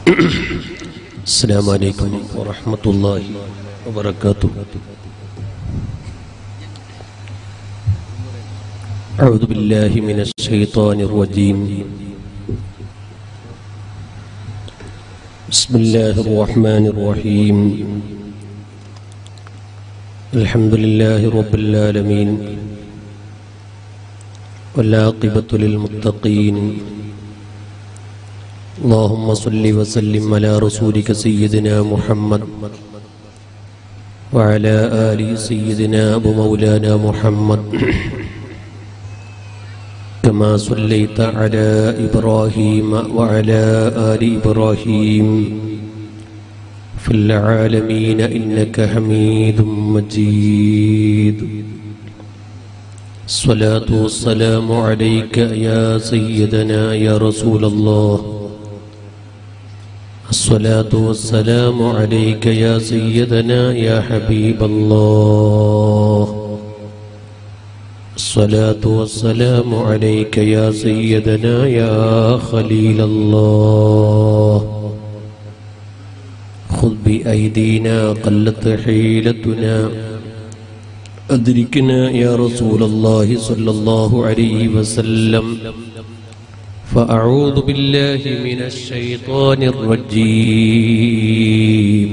السلام عليكم ورحمة الله وبركاته أعوذ بالله من الشيطان الرجيم بسم الله الرحمن الرحيم الحمد لله رب العالمين والعاقبة للمتقين اللهم صل وسلم على رسولك سيدنا محمد وعلى آل سيدنا أبو مولانا محمد كما صليت على إبراهيم وعلى آل إبراهيم في العالمين إنك حميد مجيد الصلاة والسلام عليك يا سيدنا يا رسول الله الصلاة والسلام عليك يا سيدنا يا حبيب الله الصلاة والسلام عليك يا سيدنا يا خليل الله خذ بأيدينا قلت حيلتنا أدركنا يا رسول الله صلى الله عليه وسلم فأعوذ بالله من الشيطان الرجيم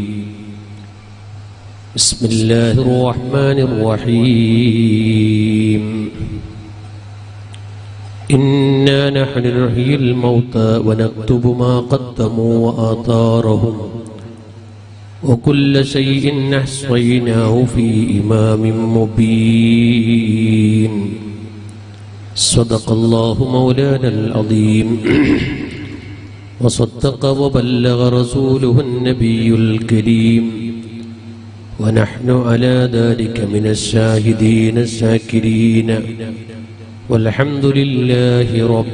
بسم الله الرحمن الرحيم إنا نحن نحيي الموتى ونكتب ما قدموا وآثارهم وكل شيء أحصيناه في إمام مبين صدق الله مولانا العظيم وصدق وبلغ رسوله النبي الكريم ونحن على ذلك من الشاهدين الشاكرين والحمد لله رب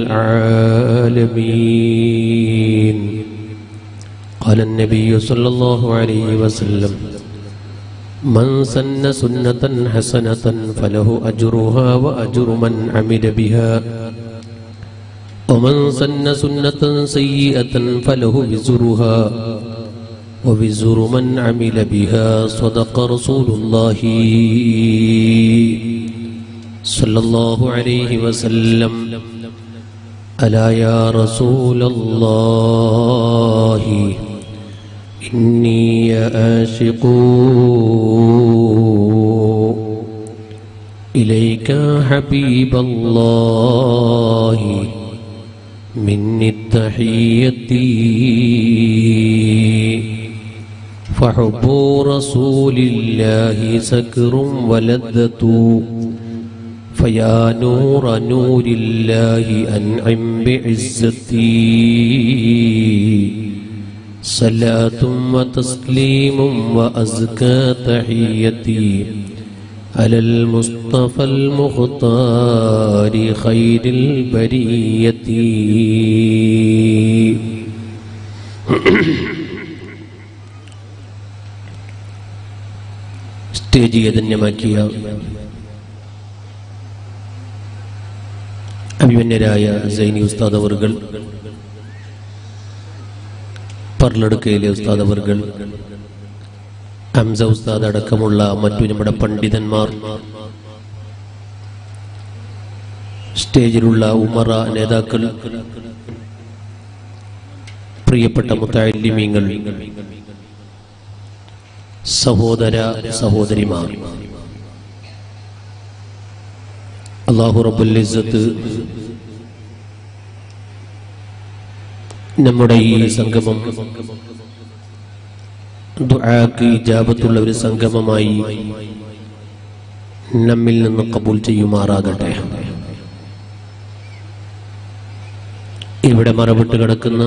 العالمين قال النبي صلى الله عليه وسلم من سن سنة حسنة فله أجرها وأجر من عمل بها ومن سن سنة سيئة فله وزرها ووزر من عمل بها صدق رسول الله صلى الله عليه وسلم ألا يا رسول الله إني أعشق إليك حبيب الله مني التحية فحب رسول الله سكر ولذة فيا نور نور الله أنعم بعزتي صلاة وتسليم وأزكى تحيتي على المصطفى المختار خير البرية stage ചൈതന്യമാക്കിയ അഭിമന്യരായ സൈനി ഉസ്താദ് അവർകൾ പർലടുക്കയിലെ ഉസ്താദ് അവർകൾ ഹംസ ഉസ്താദ് അടക്കമുള്ള മറ്റു നമ്മുടെ പണ്ഡിതന്മാർ സ്റ്റേജിലുള്ള ഉമറ നേതാക്കൾ പ്രിയപ്പെട്ട മുത്താലിമീങ്ങൾ സഹോദര സഹോദരിമാർ അള്ളാഹു റബ്ബുൽ ഇസ്സത്ത് നമ്മുടെ ഈ സംഗമം ദുആക്ക് ഇജാബത്തുള്ള ഒരു സംഗമമായി നമ്മിൽ നിന്ന് കബൂൽ ചെയ്യുമാറാകട്ടെ ഇവിടെ മറവിട്ട് കിടക്കുന്ന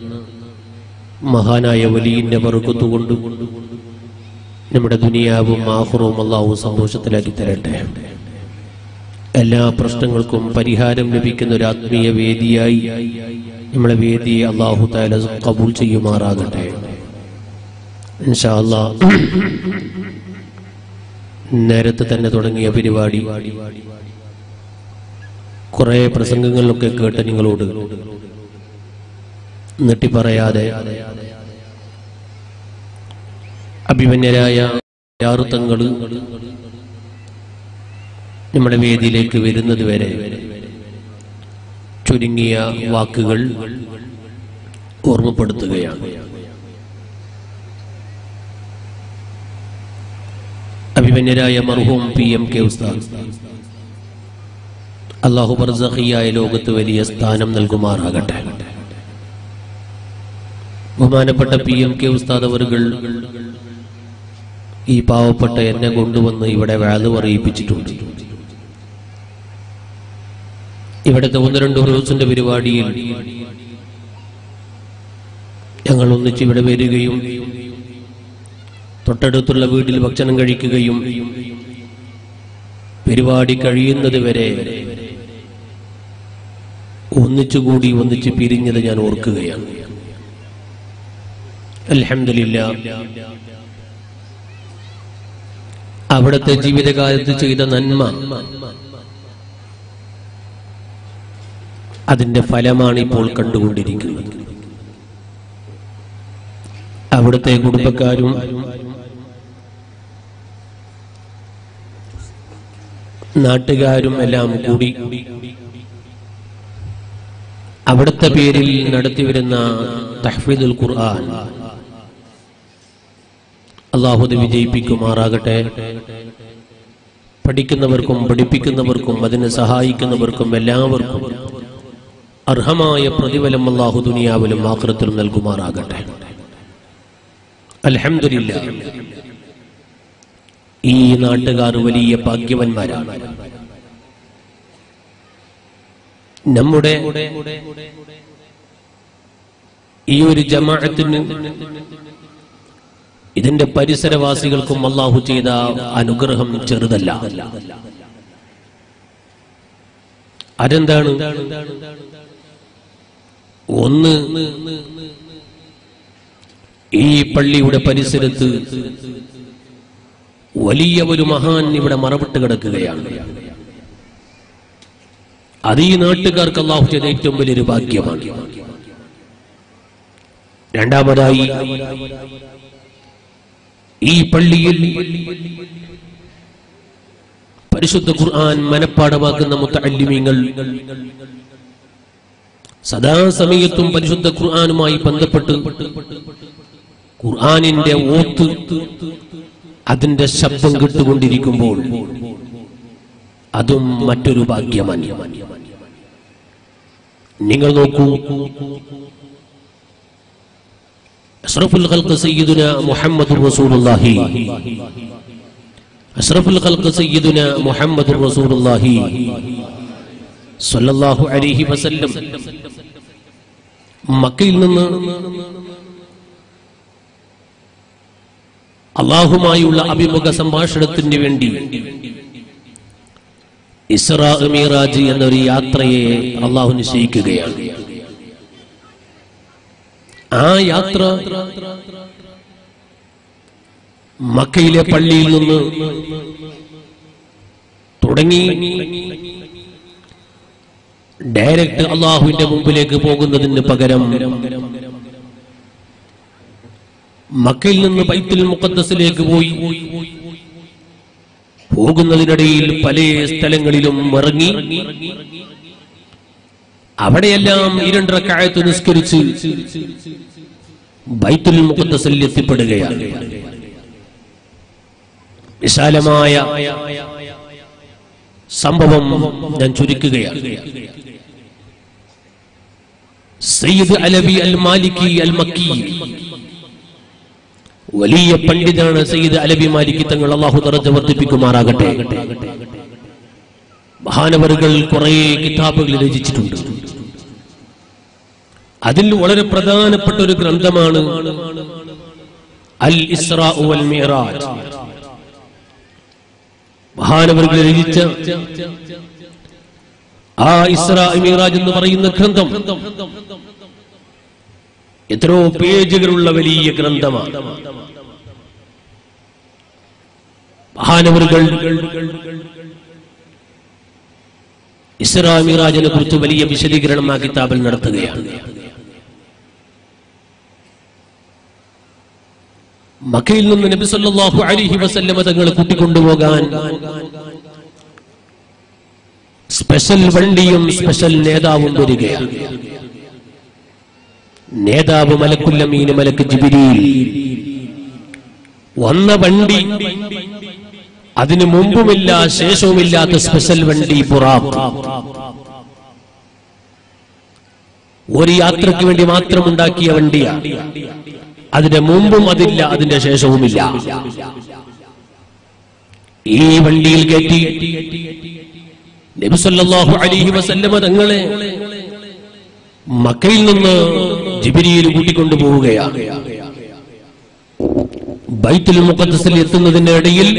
മഹാനായ വലിയന്റെ പറക്കത്തുകൊണ്ട് നമ്മുടെ ദുനിയാവും ആഹുറവും അള്ളാഹു സന്തോഷത്തിലാക്കി തരട്ടെ എല്ലാ പ്രശ്നങ്ങൾക്കും പരിഹാരം ലഭിക്കുന്ന ഒരു ആത്മീയ വേദിയായി നമ്മളെ വേദിയെ അള്ളാഹു താല കബൂൽ ചെയ്യുമാറാകട്ടെ ഇൻഷാ അല്ലാ നേരത്തെ തന്നെ തുടങ്ങിയ പരിപാടി കുറെ പ്രസംഗങ്ങളിലൊക്കെ കേട്ട നിങ്ങളോട് നീട്ടിപ്പറയാതെ അഭിമന്യരായ യാറുത്തങ്ങൾ നമ്മുടെ വേദിയിലേക്ക് വരുന്നത് വരെ ചുരുങ്ങിയ വാക്കുകൾ ഓർമ്മപ്പെടുത്തുകയാണ് അഭിമന്യരായ മർഹൂം പി എം കെ ഉസ്താദ് അള്ളാഹു ബർസഖിയായ ലോകത്ത് വലിയ സ്ഥാനം നൽകുമാറാകട്ടെ ബഹുമാനപ്പെട്ട പി എം കെ ഉസ്താദ് അവറുകൾ ഈ പാവപ്പെട്ട എന്നെ കൊണ്ടുവന്ന് ഇവിടെ വാല് പറയിപ്പിച്ചിട്ടുണ്ട് ഇവിടുത്തെ ഒന്ന് രണ്ട് ദിവസത്തിന്റെ പരിപാടിയിൽ ഞങ്ങൾ ഒന്നിച്ച് ഇവിടെ വരികയും തൊട്ടടുത്തുള്ള വീട്ടിൽ ഭക്ഷണം കഴിക്കുകയും പരിപാടി കഴിയുന്നത് വരെ ഒന്നിച്ചുകൂടി ഒന്നിച്ച് പിരിഞ്ഞത് ഞാൻ ഓർക്കുകയാണ് അൽഹംദുലില്ല അവിടുത്തെ ജീവിതകാലത്ത് ചെയ്ത നന്മ അതിന്റെ ഫലമാണ് ഇപ്പോൾ കണ്ടുകൊണ്ടിരിക്കുന്നത് അവിടുത്തെ കുടുംബക്കാരും നാട്ടുകാരും എല്ലാം കൂടി അവിടുത്തെ പേരിൽ നടത്തിവരുന്ന തഹ്ഫീദുൽ ഖുർആൻ അള്ളാഹുദ് വിജയിപ്പിക്കുമാറാകട്ടെ പഠിക്കുന്നവർക്കും പഠിപ്പിക്കുന്നവർക്കും അതിനെ സഹായിക്കുന്നവർക്കും എല്ലാവർക്കും അർഹമായ പ്രതിഫലം അള്ളാഹു ദുനിയാവിലും ആക്രത്തിലും നൽകുമാറാകട്ടെ അൽഹംദുലില്ല ഈ നാട്ടുകാർ വലിയ ഭാഗ്യവന്മാരാണ് നമ്മുടെ ഈ ഒരു ജമാഅത്തിന് ഇതിന്റെ പരിസരവാസികൾക്കും അള്ളാഹു ചെയ്ത അനുഗ്രഹം ചെറുതല്ല അതെന്താണ് ഒന്ന് ഈ പള്ളിയുടെ പരിസരത്ത് വലിയ ഒരു മഹാൻ ഇവിടെ മറവിട്ട് കിടക്കുകയാണ് അത് ഈ നാട്ടുകാർക്ക് അള്ളാഹു ചെയ്ത ഏറ്റവും വലിയൊരു ഭാഗ്യമാണ് രണ്ടാമതായി ഈ പള്ളിയിൽ പരിശുദ്ധ ഖുർആൻ മനപ്പാടമാക്കുന്ന മുത്തല്ലിമീങ്ങൾ സദാസമയത്തും പരിശുദ്ധ ഖുർആനുമായി ബന്ധപ്പെട്ട് ഖുർആനിന്റെ ഓത്ത് അതിന്റെ ശബ്ദം കിട്ടുകൊണ്ടിരിക്കുമ്പോൾ അതും മറ്റൊരു ഭാഗ്യമാണ് നിങ്ങൾ നോക്കൂ അഷ്റഫുൽ ഖൽഖ് സയ്യിദുന മുഹമ്മദുർ റസൂലുള്ളാഹി അഷ്റഫുൽ ഖൽഖ് സയ്യിദുന മുഹമ്മദുർ റസൂലുള്ളാഹി സ്വല്ലല്ലാഹു അലൈഹി വസല്ലം മക്കയിൽ നിന്ന് അള്ളാഹുമായുള്ള അഭിമുഖ സംഭാഷണത്തിന് വേണ്ടി ഇസ്രാ മീറാജ് എന്നൊരു യാത്രയെ അള്ളാഹു നിശ്ചയിക്കുകയാണ് ആ യാത്ര മക്കയിലെ പള്ളിയിൽ നിന്ന് തുടങ്ങി ഡയറക്റ്റ് അള്ളാഹുവിന്റെ മുമ്പിലേക്ക് പോകുന്നതിന് പകരം മക്കയിൽ നിന്ന് ബൈത്തുൽ മുഖദ്ദസിലേക്ക് പോയി പോകുന്നതിനിടയിൽ പല സ്ഥലങ്ങളിലും ഇറങ്ങി അവിടെയെല്ലാം ഇരണ്ടരക്കായത്ത് നിസ്കരിച്ച് ബൈത്തുൽ മുഖദ്ദസിൽ എത്തിപ്പെടുകയാണ് വിശാലമായ സംഭവം ഞാൻ ചുരുക്കുകയാണ് സയ്യിദ് അലവി അൽ മാലിക്കി അൽ മക്കി വലിയ പണ്ഡിതാണ് സയ്യിദ് അലബി മാലിക്കി തങ്ങൾ അള്ളാഹു തറച്ച് വർദ്ധിപ്പിക്കുമാറാകട്ടെ മഹാനവറുകൾ കുറെ കിതാബുകൾ രചിച്ചിട്ടുണ്ട് അതിൽ വളരെ പ്രധാനപ്പെട്ട ഒരു ഗ്രന്ഥമാണ് അൽ ഇസ്രാ വൽ മിറാജ് മഹാനവറുകൾ രചിച്ച ആ ഇസ്രാ മിറാജ് എന്ന് പറയുന്ന ഗ്രന്ഥം എത്രയോ പേജുകളുള്ള വലിയ ഗ്രന്ഥമാണ് മഹാനവറുകൾ ഇസ്രാ മിറാജിനെ കുറിച്ച് വലിയ വിശദീകരണം ആ കിതാബിൽ നടത്തുകയാണ് മക്കയിൽ നിന്ന് നബി സല്ലല്ലാഹു അലൈഹി വസല്ലമ തങ്ങൾ കൂട്ടിക്കൊണ്ടുപോകാൻ സ്പെഷ്യൽ വണ്ടിയും സ്പെഷ്യൽ നേതാവും വരികയാണ് നേതാവ് മലക്കുല്ലമീന് മലക്ക് ജിബിരിയിൽ വന്ന വണ്ടി അതിനു മുമ്പുമില്ല ശേഷവുമില്ലാത്ത സ്പെഷ്യൽ വണ്ടി ബുറാഖ് ഒരു യാത്രയ്ക്ക് വേണ്ടി മാത്രം ഉണ്ടാക്കിയ വണ്ടിയാണ് അതിന്റെ മുമ്പും അതില്ല അതിന്റെ ശേഷവുമില്ല ഈ വണ്ടിയിൽ കയറ്റി നബിസല്ലാഹു അലിഹി വസല്ലമ തങ്ങളെ മക്കയിൽ നിന്ന് ജിബിരിയിൽ കൂട്ടിക്കൊണ്ടു പോവുകയാണ് ബൈത്തുൽ മുഖദ്സിൽ എത്തുന്നതിന്റെ ഇടയിൽ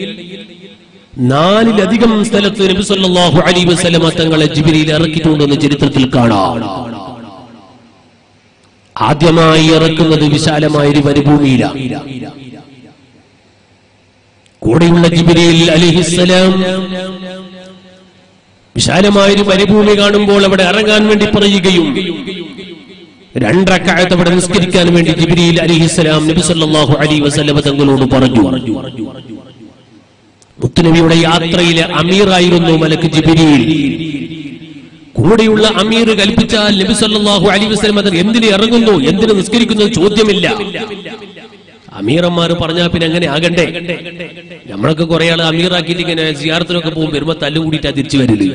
നാലിലധികം സ്ഥലത്ത് നബി സല്ലല്ലാഹു അലൈഹി വസല്ലമ തങ്ങളെ ജിബിരിയിൽ ഇറക്കിയിട്ടുണ്ടെന്ന് ചരിത്രത്തിൽ കാണാം ആദ്യമായി ഇറക്കുന്നത് വിശാലമായ ഒരു മരുഭൂമിയിലാണ് കൂടെയുള്ള ജിബിരിയിൽ അലിഹിസ്സലാം വിശാലമായ ഒരു മരുഭൂമി കാണുമ്പോൾ അവിടെ ഇറങ്ങാൻ വേണ്ടി പറയുകയും രണ്ടരക്കാലത്ത് അവിടെ നിസ്കരിക്കാൻ വേണ്ടി ജിബിരിയിൽ അലിഹിസ്സലാം നബി സല്ലല്ലാഹു അലൈഹി വസല്ലമ തങ്ങളോട് പറഞ്ഞു മുത്തുനബിയുടെ യാത്രയിലെ അമീറായിരുന്നു മലക്ക് ജിബിരിയിൽ കൂടെയുള്ള അമീർ കൽപ്പിച്ചാൽ നബി സല്ലല്ലാഹു അലൈഹി വസല്ലം അത് എന്തിന് ഇറങ്ങുന്നു എന്തിന് നിസ്കരിക്കുന്നു ചോദ്യമില്ല അമീറന്മാർ പറഞ്ഞാൽ പിന്നെ എങ്ങനെ ആകണ്ടേ നമ്മളൊക്കെ കുറെ ആൾ അമീറാക്കിയിട്ട് ഇങ്ങനെ സിയാറത്തിനൊക്കെ പോകും വരുമ്പോ തല്ലും കൂടിയിട്ടാ തിരിച്ചു വരല്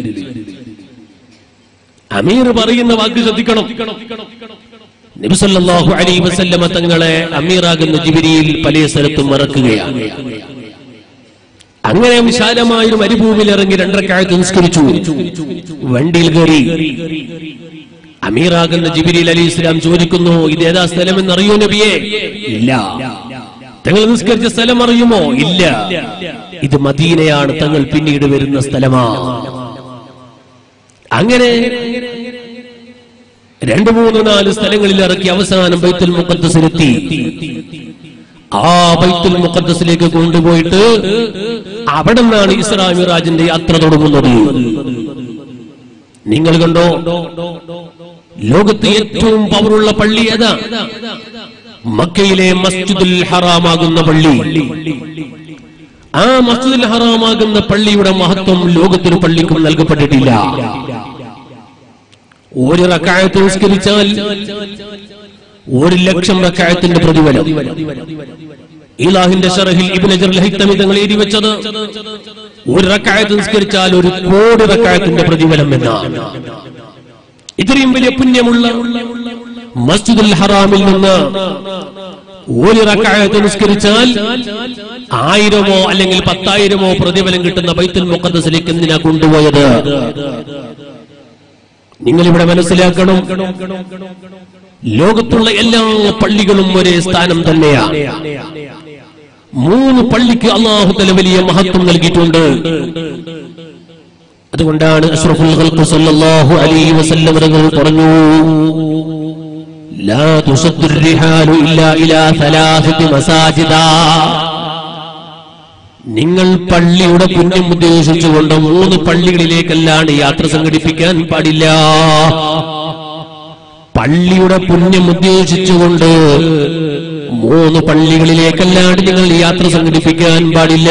അമീർ പറയുന്ന വാക്ക് ശ്രദ്ധിക്കണം നബി സല്ലല്ലാഹു അലൈഹി വസല്ലമ തങ്ങളെ അമീറാകുന്ന ജിബിരിയിൽ പല സ്ഥലത്തും മറക്കുകയാണ് അങ്ങനെ വിശാലമായ ഒരു മരുഭൂമിയിൽ ഇറങ്ങി രണ്ടരക്കാലത്ത് നിസ്കരിച്ചു വണ്ടിയിൽ കയറി അമീറാകുന്ന ജിബിരിൽ അലി ഇസ്ലാം ചോദിക്കുന്നു ഇത് ഏതാ സ്ഥലമെന്ന് അറിയോ നബിയെ ഇല്ല തങ്ങൾ നിസ്കരിച്ച സ്ഥലം അറിയുമോ ഇല്ല ഇത് മദീനയാണ് തങ്ങൾ പിന്നീട് വരുന്ന സ്ഥലമാണ് അങ്ങനെ രണ്ടു മൂന്ന് നാല് സ്ഥലങ്ങളിൽ ഇറക്കി അവസാനം ബൈത്തുൽ മുഖദ്സിലെത്തി ആ ബൈത്തുൽ മുഖദ്സിലേക്ക് കൊണ്ടുപോയിട്ട് അവിടെ നിന്നാണ് ഇസ്രാ മിറാജിന്റെ യാത്ര തുടങ്ങുന്നത് നിങ്ങൾ കണ്ടോ ലോകത്തെ ഏറ്റവും പവറുള്ള പള്ളി ഏതാ മക്കയിലെ മസ്ജിദുൽ ഹറാമാകുന്ന പള്ളി ആ മസ്ജിദുൽ ഹറാമാകുന്ന പള്ളിയുടെ മഹത്വം ലോകത്തൊരു പള്ളിക്കും നൽകപ്പെട്ടിട്ടില്ല ഒരു റക്കായത്ത് നിസ്കരിച്ചാൽ ഒരു ലക്ഷം റക്കായത്തിന്റെ പ്രതിഫലം ഇലാഹിന്റെ ഷറഹിൽ ഇബ്നു ജർ ലഹിത്തമി തങ്ങൾ എഴുതി വെച്ചത് ഒരു റക്കായത്ത് നിസ്കരിച്ചാൽ ഒരു കോടി റക്കായത്തിന്റെ പ്രതിഫലം എന്നാണ് ഇത്രയും വലിയ പുണ്യമുള്ള മസ്ജിദുൽ ഹറാമിൽ നിന്ന് ഒരു റക്കായത്ത് നിസ്കരിച്ചാൽ ആയിരമോ അല്ലെങ്കിൽ പത്തായിരമോ പ്രതിഫലം കിട്ടുന്ന ബൈത്തുൽ മുഖദ്സിലേക്ക് എന്തിനാ കൊണ്ടുപോയത് നിങ്ങൾ ഇവിടെ മനസ്സിലാക്കണം ലോകത്തുള്ള എല്ലാ പള്ളികളും ഒരേ സ്ഥാനം തന്നെയാണ് മൂന്ന് പള്ളിക്ക് അള്ളാഹുതല വലിയ മഹത്വം നൽകിയിട്ടുണ്ട് അതുകൊണ്ടാണ് അഷ്റഫുൽ ഖൽഖ് സല്ലല്ലാഹു അലൈഹി വസല്ലം തങ്ങൾ പറഞ്ഞു ലാ തുസദ്ദു റിഹാലു ഇല്ലാ ഇലാ സലാസത്തി മസാജിദാ നിങ്ങൾ പള്ളിയുടെ പുണ്യം ഉദ്ദേശിച്ചുകൊണ്ട് മൂന്ന് പള്ളികളിലേക്കല്ലാണ്ട് യാത്ര സംഘടിപ്പിക്കാൻ പാടില്ല പള്ളിയുടെ പുണ്യം ഉദ്ദേശിച്ചുകൊണ്ട് മൂന്ന് പള്ളികളിലേക്കല്ലാണ്ട് നിങ്ങൾ യാത്ര സംഘടിപ്പിക്കാൻ പാടില്ല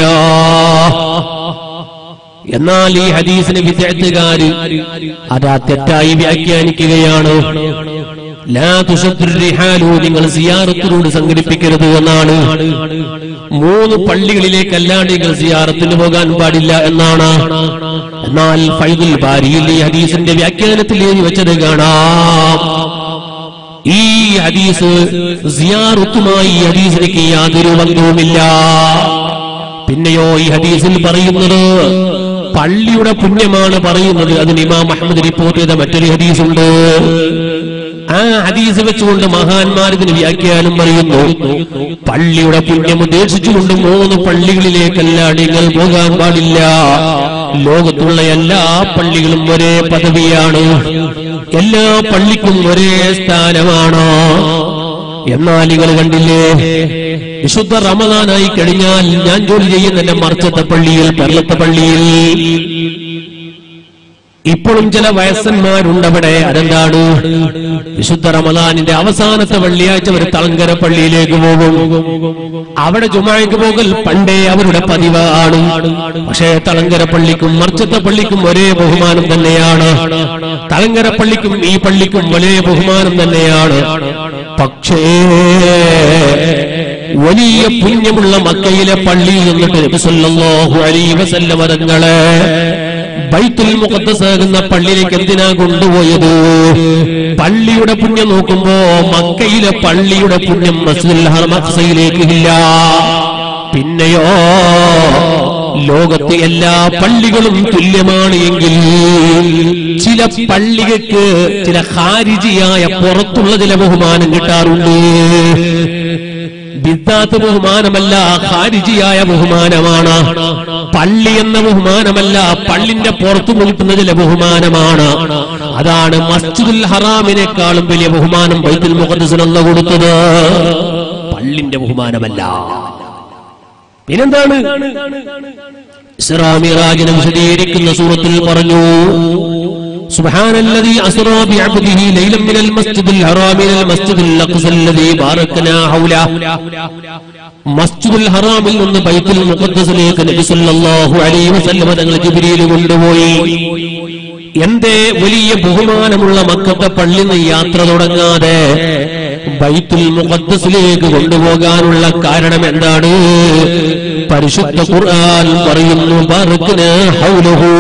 എന്നാൽ ഈ ഹദീസിന് വിദഗ്ധകാര് അതാ തെറ്റായി വ്യാഖ്യാനിക്കുകയാണ് ലാ തുഷദ്ദുർ റിഹാലു നിങ്ങൾ സിയാറത്തിനോട് സംഘടിപ്പിക്കരുത് എന്നാണ് മൂന്ന് പള്ളികളിലേക്കല്ലാണ്ട് നിങ്ങൾ സിയാറത്തിന് പോകാൻ പാടില്ല എന്നാണ് എന്നാൽ ഫൈദുൽ ബാരിയിൽ ഈ ഹദീസിന്റെ വ്യാഖ്യാനത്തിൽ എഴുതി വെച്ചത് കാണാം ഈ ഹദീസ് സിയാറത്തുമായി ഈ ഹദീസിലേക്ക് യാതൊരു ബന്ധവുമില്ല പിന്നെയോ ഈ ഹദീസിൽ പറയുന്നത് പള്ളിയുടെ പുണ്യമാണ് പറയുന്നത് അതിന് ഇമാം അഹമ്മദ് റിപ്പോർട്ട് ചെയ്ത മറ്റൊരു ഹദീസുണ്ട് ആ ഹദീസ് വെച്ചുകൊണ്ട് മഹാന്മാർ ഇതിന് വ്യാഖ്യാനം പറയുന്നു പള്ളിയുടെ പുണ്യം ഉദ്ദേശിച്ചുകൊണ്ട് മൂന്ന് പള്ളികളിലേക്കല്ല നിങ്ങൾ പോകാൻ പാടില്ല ലോകത്തുള്ള എല്ലാ പള്ളികളും ഒരേ പദവിയാണ് എല്ലാ പള്ളിക്കും ഒരേ സ്ഥാനമാണ് എന്നാൽ നിങ്ങൾ കണ്ടില്ലേ വിശുദ്ധ റമദാനായി കഴിഞ്ഞാൽ ഞാൻ ജോലി ചെയ്യുന്ന എന്റെ മർച്ചത്തെ പള്ളിയിൽ പെർലത്തെ പള്ളിയിൽ ഇപ്പോഴും ചില വയസ്സന്മാരുണ്ടവിടെ അതെന്താണ് വിശുദ്ധ റമദാനിന്റെ അവസാനത്തെ വെള്ളിയാഴ്ച ഒരു തളങ്കര പള്ളിയിലേക്ക് പോകും അവിടെ ജുമായ്ക്ക് പോകൽ പണ്ടേ അവരുടെ പതിവാണ് പക്ഷേ തളങ്കര പള്ളിക്കും മർച്ചത്തെ പള്ളിക്കും ഒരേ ബഹുമാനം തന്നെയാണ് തളങ്കര പള്ളിക്കും ഈ പള്ളിക്കും ഒരേ ബഹുമാനം തന്നെയാണ് പക്ഷേ വലിയ പുണ്യമുള്ള മക്കയിലെ പള്ളിയിൽ നിന്നിട്ട് നബി സല്ലല്ലാഹു അലൈഹി വസല്ലമ തങ്ങളെ ബൈത്തുൽ മുഖദ്ദസാകുന്ന പള്ളിയിലേക്ക് എന്തിനാ കൊണ്ടുപോയത് പള്ളിയുടെ പുണ്യം നോക്കുമ്പോ മക്കയിലെ പള്ളിയുടെ പുണ്യം മസ്ജിദുൽ ഹറമഖ്സയിലേക്ക് ഇല്ല പിന്നെയോ ലോകത്തെ എല്ലാ പള്ളികളും തുല്യമാണ് എങ്കിൽ ചില പള്ളികൾക്ക് ചില ഹാരിജിയായ പുറത്തുള്ള ചില ബഹുമാനം കിട്ടാറുണ്ട് ബിദ്ദാത്ത് ബഹുമാനമല്ല ഖാരിജിയായ ബഹുമാനമാണ് പള്ളി എന്ന ബഹുമാനമല്ല പള്ളിന്റെ പുറത്തു കിട്ടുന്ന ചില ബഹുമാനമാണ് അതാണ് മസ്ജിദുൽ ഹറാമിനേക്കാളും വലിയ ബഹുമാനം ബൈത്തുൽ മുഖദ്സിനുള്ള കൊടുത്തത് പള്ളിന്റെ ബഹുമാനമല്ല പിന്നെന്താണ് ഇസ്രാമിറാജിനെ വിശദീകരിക്കുന്ന സൂറത്തിൽ പറഞ്ഞു سبحان الذي أسرى بعبده ليلا من المسجد الحرام إلى المسجد الأقصى الذي باركنا حوله മസ്ജിദുൽ ഹറാമിൽ നിന്ന് ബൈത്തുൽ മുഖദ്ദസിലേക്ക് നബി സല്ലല്ലാഹു അലൈഹി വസല്ലം തങ്ങൾ ജിബ്രീൽ കൊണ്ടുപോയി എന്തേ വലിയ ബഹുമാനമുള്ള മക്കത്തെ പള്ളി നിന്ന് യാത്ര തുടങ്ങാതെ ബൈത്തുൽ മുഖദ്ദസിലേക്ക് കൊണ്ടുപോകാനുള്ള കാരണം എന്താണ് പരിശുദ്ധ ഖുർആൻ പറയുന്നു ബറക്ന ഹൗലഹു